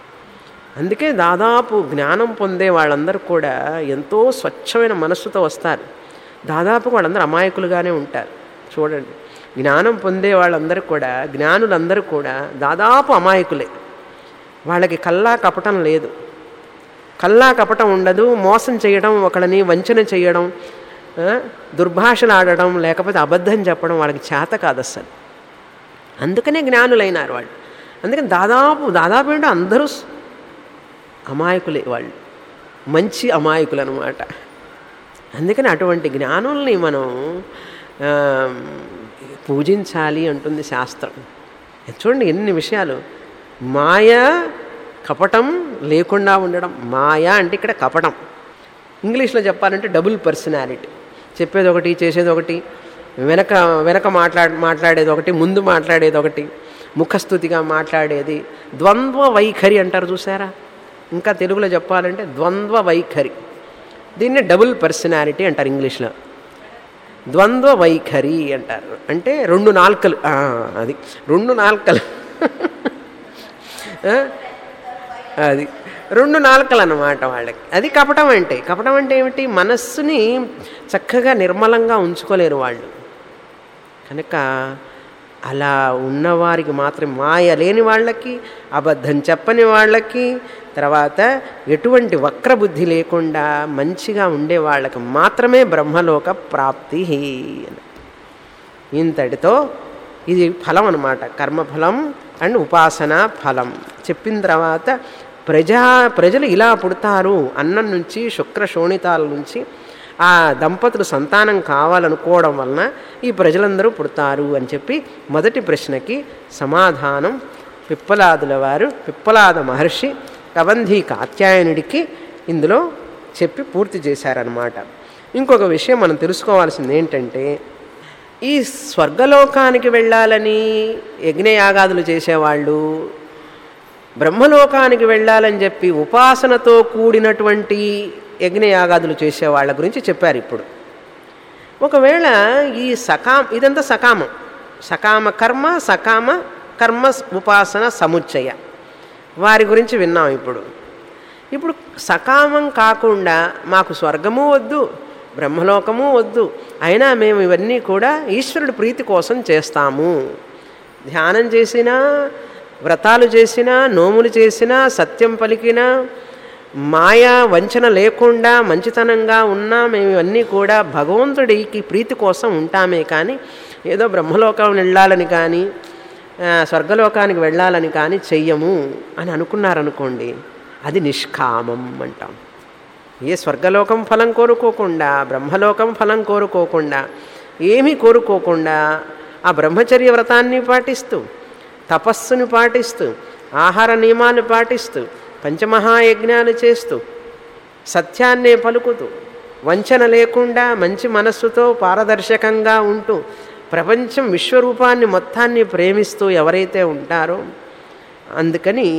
అందుకే దాదాపు జ్ఞానం పొందే వాళ్ళందరూ కూడా ఎంతో స్వచ్ఛమైన మనస్సుతో వస్తారు దాదాపు వాళ్ళందరూ అమాయకులుగానే ఉంటారు చూడండి జ్ఞానం పొందే వాళ్ళందరూ కూడా జ్ఞానులందరూ కూడా దాదాపు అమాయకులే వాళ్ళకి కల్లా కపటం లేదు కల్లా కపటం ఉండదు మోసం చేయడం ఒకళ్ళని వంచన చేయడం ఆ, దుర్భాషలు ఆడడం లేకపోతే అబద్ధం చెప్పడం వాళ్ళకి చేత కాదు అస్సలు అందుకనే జ్ఞానులైనారు వాళ్ళు అందుకని దాదాపు దాదాపు ఏంటో అందరూ అమాయకులే వాళ్ళు మంచి అమాయకులు అనమాట అందుకని అటువంటి జ్ఞానుల్ని మనం ఆ, పూజించాలి అంటుంది శాస్త్రం చూడండి ఎన్ని విషయాలు మాయ కపటం లేకుండా ఉండడం మాయ అంటే ఇక్కడ కపటం ఇంగ్లీష్లో చెప్పాలంటే డబుల్ పర్సనాలిటీ చెప్పేది ఒకటి చేసేది ఒకటి వెనక వెనక మాట్లాడ మాట్లాడేది ఒకటి ముందు మాట్లాడేది ఒకటి ముఖస్థుతిగా మాట్లాడేది ద్వంద్వ వైఖరి అంటారు చూసారా ఇంకా తెలుగులో చెప్పాలంటే ద్వంద్వ వైఖరి దీన్ని డబుల్ పర్సనాలిటీ అంటారు ఇంగ్లీష్లో ద్వంద్వ వైఖరి అంటారు అంటే రెండు నాల్కలు ఆ, అది రెండు నాల్కలు ఆ? అది రెండు నాలుకలు అన్నమాట వాళ్ళకి అది కపటం అంటే కపటం అంటే ఏమిటి మనస్సుని చక్కగా నిర్మలంగా ఉంచుకోలేరు వాళ్ళు కనుక అలా ఉన్నవారికి మాత్రం మాయ లేని వాళ్ళకి అబద్ధం చెప్పని వాళ్ళకి తర్వాత ఎటువంటి వక్రబుద్ధి లేకుండా మంచిగా ఉండే వాళ్ళకి మాత్రమే బ్రహ్మలోక ప్రాప్తి అని ఇంతటితో ఇది ఫలం అనమాట కర్మఫలం అండ్ ఉపాసన ఫలం చెప్పిన తర్వాత ప్రజా ప్రజలు ఇలా పుడతారు అన్నం నుంచి శుక్ర శోణితాల నుంచి ఆ దంపతులు సంతానం కావాలనుకోవడం వలన ఈ ప్రజలందరూ పుడతారు అని చెప్పి మొదటి ప్రశ్నకి సమాధానం పిప్పలాదుల వారు పిప్పలాద మహర్షి కబంధీ కాత్యాయనుడికి ఇందులో చెప్పి పూర్తి చేశారనమాట ఇంకొక విషయం మనం తెలుసుకోవాల్సింది ఏంటంటే ఈ స్వర్గలోకానికి వెళ్ళాలని యజ్ఞయాగాదులు చేసేవాళ్ళు బ్రహ్మలోకానికి వెళ్ళాలని చెప్పి ఉపాసనతో కూడినటువంటి యజ్ఞయాగాదులు చేసే వాళ్ళ గురించి చెప్పారు ఇప్పుడు ఒకవేళ ఈ సకామ ఇదంతా సకామం సకామ కర్మ సకామ కర్మ ఉపాసన సముచ్చయ వారి గురించి విన్నాం ఇప్పుడు ఇప్పుడు సకామం కాకుండా మాకు స్వర్గము వద్దు బ్రహ్మలోకము వద్దు అయినా మేము ఇవన్నీ కూడా ఈశ్వరుడి ప్రీతి కోసం చేస్తాము ధ్యానం చేసినా వ్రతాలు చేసినా నోములు చేసినా సత్యం పలికినా మాయా వంచన లేకుండా మంచితనంగా ఉన్నా మేము ఇవన్నీ కూడా భగవంతుడికి ప్రీతి కోసం ఉంటామే కానీ ఏదో బ్రహ్మలోకం వెళ్ళాలని కానీ ఆ, స్వర్గలోకానికి వెళ్ళాలని కానీ చెయ్యము అని అనుకున్నారనుకోండి అది నిష్కామం అంటాం ఏ స్వర్గలోకం ఫలం కోరుకోకుండా బ్రహ్మలోకం ఫలం కోరుకోకుండా ఏమీ కోరుకోకుండా ఆ బ్రహ్మచర్య వ్రతాన్ని పాటిస్తూ తపస్సును పాటిస్తూ ఆహార నియమాలు పాటిస్తూ పంచమహాయజ్ఞాలు చేస్తూ సత్యాన్నే పలుకుతూ వంచన లేకుండా మంచి మనస్సుతో పారదర్శకంగా ఉంటూ ప్రపంచం విశ్వరూపాన్ని మొత్తాన్ని ప్రేమిస్తూ ఎవరైతే ఉంటారో అందుకని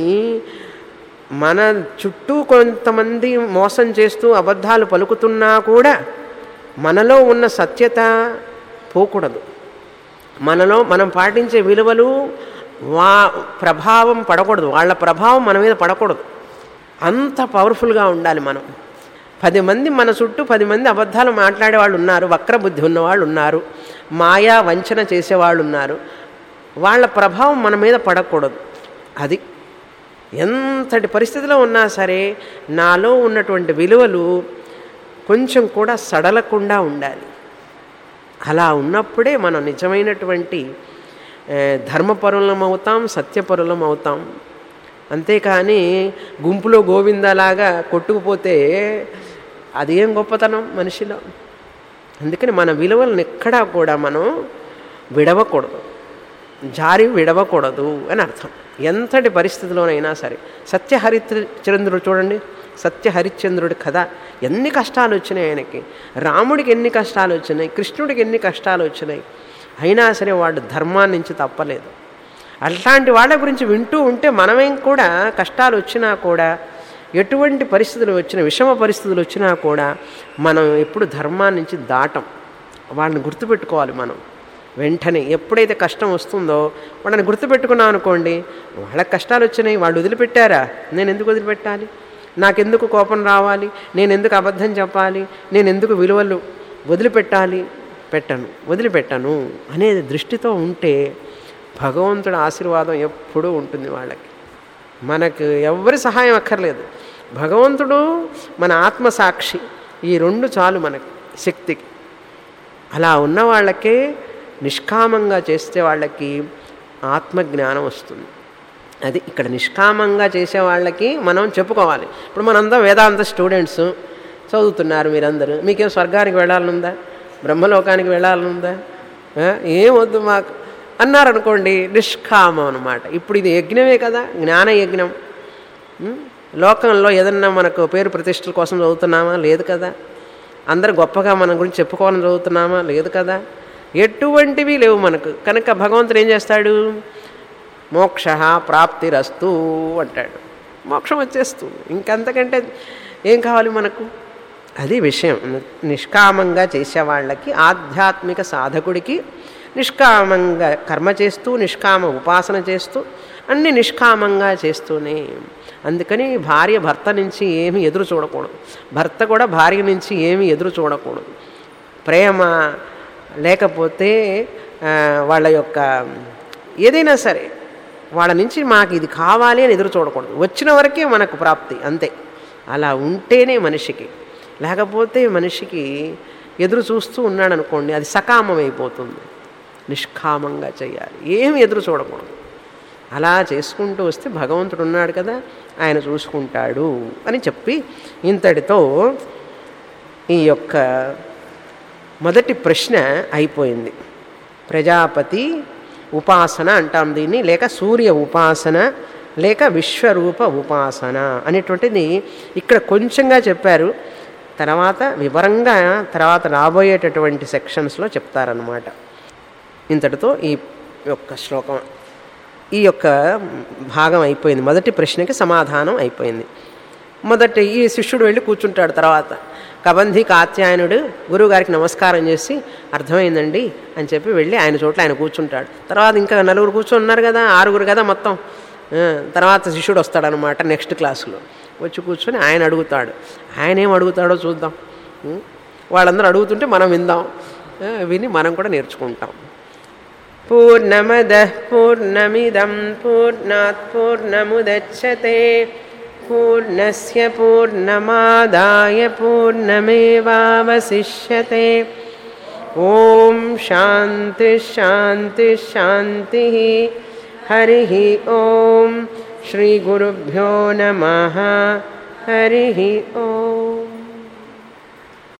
మన చుట్టూ కొంతమంది మోసం చేస్తూ అబద్ధాలు పలుకుతున్నా కూడా మనలో ఉన్న సత్యత పోకూడదు మనలో మనం పాటించే విలువలు వా ప్రభావం పడకూడదు వాళ్ళ ప్రభావం మన మీద పడకూడదు అంత పవర్ఫుల్గా ఉండాలి మనం పది మంది మన చుట్టూ పది మంది అబద్ధాలు మాట్లాడే వాళ్ళు ఉన్నారు వక్రబుద్ధి ఉన్నవాళ్ళు ఉన్నారు మాయా వంచన చేసేవాళ్ళు ఉన్నారు వాళ్ళ ప్రభావం మన మీద పడకూడదు అది ఎంతటి పరిస్థితిలో ఉన్నా సరే నాలో ఉన్నటువంటి విలువలు కొంచెం కూడా సడలకుండా ఉండాలి అలా ఉన్నప్పుడే మనం నిజమైనటువంటి ఆ, ధర్మపరులం అవుతాం సత్యపరులం అవుతాం అంతేకాని గుంపులో గోవిందలాగా కొట్టుకుపోతే అదేం గొప్పతనం మనిషిలో అందుకని మన విలువలను ఎక్కడా కూడా మనం విడవకూడదు జారి విడవకూడదు అని అర్థం ఎంతటి పరిస్థితిలోనైనా సరే సత్య హరిశ్చంద్రుడు చూడండి సత్య హరిశ్చంద్రుడి కథ ఎన్ని కష్టాలు వచ్చినాయి ఆయనకి రాముడికి ఎన్ని కష్టాలు వచ్చినాయి కృష్ణుడికి ఎన్ని కష్టాలు వచ్చినాయి అయినా సరే వాడు ధర్మాన్ని నుంచి తప్పలేదు అట్లాంటి వాళ్ళ గురించి వింటూ ఉంటే మనమేం కూడా కష్టాలు వచ్చినా కూడా ఎటువంటి పరిస్థితులు వచ్చినా విషమ పరిస్థితులు వచ్చినా కూడా మనం ఎప్పుడు ధర్మాన్ని నుంచి దాటం వాళ్ళని గుర్తుపెట్టుకోవాలి మనం వెంటనే ఎప్పుడైతే కష్టం వస్తుందో వాళ్ళని గుర్తుపెట్టుకున్నాం అనుకోండి వాళ్ళకి కష్టాలు వచ్చినాయి వాళ్ళు వదిలిపెట్టారా నేను ఎందుకు వదిలిపెట్టాలి నాకెందుకు కోపం రావాలి నేను ఎందుకు అబద్ధం చెప్పాలి నేను ఎందుకు విలువలు వదిలిపెట్టాలి పెట్టను వదిలిపెట్టను అనేది దృష్టితో ఉంటే భగవంతుడి ఆశీర్వాదం ఎప్పుడూ ఉంటుంది వాళ్ళకి మనకు ఎవరి సహాయం అక్కర్లేదు భగవంతుడు మన ఆత్మసాక్షి ఈ రెండు చాలు మనకి శక్తికి అలా ఉన్న వాళ్ళకే నిష్కామంగా చేస్తే వాళ్ళకి ఆత్మజ్ఞానం వస్తుంది అది ఇక్కడ నిష్కామంగా చేసే వాళ్ళకి మనం చెప్పుకోవాలి ఇప్పుడు మనంతా వేదాంత స్టూడెంట్స్ చదువుతున్నారు మీరందరూ మీకేం స్వర్గానికి వెళ్ళాలనుందా బ్రహ్మలోకానికి వెళ్ళాలనుందా ఆ, ఏం వద్దు మాకు అన్నారనుకోండి నిష్కామం అనమాట ఇప్పుడు ఇది యజ్ఞమే కదా జ్ఞాన యజ్ఞం ఉం? లోకంలో ఏదన్నా మనకు పేరు ప్రతిష్టల కోసం చదువుతున్నామా లేదు కదా అందరు గొప్పగా మన గురించి చెప్పుకోవాలని చదువుతున్నామా లేదు కదా ఎటువంటివి లేవు మనకు కనుక భగవంతుడు ఏం చేస్తాడు మోక్ష ప్రాప్తిరస్తు అంటాడు మోక్షం వచ్చేస్తుంది ఇంకంతకంటే ఏం కావాలి మనకు అది విషయం నిష్కామంగా చేసేవాళ్ళకి ఆధ్యాత్మిక సాధకుడికి నిష్కామంగా కర్మ చేస్తూ నిష్కామ ఉపాసన చేస్తూ అన్ని నిష్కామంగా చేస్తూనే అందుకని భార్య భర్త నుంచి ఏమి ఎదురు చూడకూడదు భర్త కూడా భార్య నుంచి ఏమి ఎదురు చూడకూడదు ప్రేమ లేకపోతే ఆ, వాళ్ళ యొక్క ఏదైనా సరే వాళ్ళ నుంచి మాకు ఇది కావాలి అని ఎదురు చూడకూడదు వచ్చిన వరకే మనకు ప్రాప్తి అంతే అలా ఉంటేనే మనిషికి లేకపోతే మనిషికి ఎదురు చూస్తూ ఉన్నాడు అనుకోండి అది సకామం అయిపోతుంది నిష్కామంగా చేయాలి ఏమి ఎదురు చూడకూడదు అలా చేసుకుంటూ వస్తే భగవంతుడు ఉన్నాడు కదా ఆయన చూసుకుంటాడు అని చెప్పి ఇంతటితో ఈ యొక్క మొదటి ప్రశ్న అయిపోయింది ప్రజాపతి ఉపాసన అంటాం దీన్ని లేక సూర్య ఉపాసన లేక విశ్వరూప ఉపాసన అనేటువంటిది ఇక్కడ కొంచెంగా చెప్పారు తర్వాత వివరంగా తర్వాత రాబోయేటటువంటి సెక్షన్స్లో చెప్తారనమాట ఇంతటితో ఈ యొక్క శ్లోకం ఈ యొక్క భాగం అయిపోయింది మొదటి ప్రశ్నకి సమాధానం అయిపోయింది మొదటి ఈ శిష్యుడు వెళ్ళి కూర్చుంటాడు తర్వాత కబంధి కాత్యాయనుడు గురువుగారికి నమస్కారం చేసి అర్థమైందండి అని చెప్పి వెళ్ళి ఆయన చోట్ల ఆయన కూర్చుంటాడు తర్వాత ఇంకా నలుగురు కూర్చొని ఉన్నారు కదా ఆరుగురు కదా మొత్తం ఆ, తర్వాత శిష్యుడు వస్తాడనమాట నెక్స్ట్ క్లాసులో వచ్చి కూర్చొని ఆయన అడుగుతాడు ఆయన ఏం అడుగుతాడో చూద్దాం ఉం? వాళ్ళందరూ అడుగుతుంటే మనం విందాం ఆ, విని మనం కూడా నేర్చుకుంటాం पूर्णमदः पूर्णमिदं पूर्णात् पूर्णमुदच्छते पूर्णस्य पूर्णमादाय पूर्णमेवावशिष्यते ॐ शान्तिश्शान्तिश्शान्तिः हरिः ॐ श्रीगुरुभ्यो नमः हरिः ॐ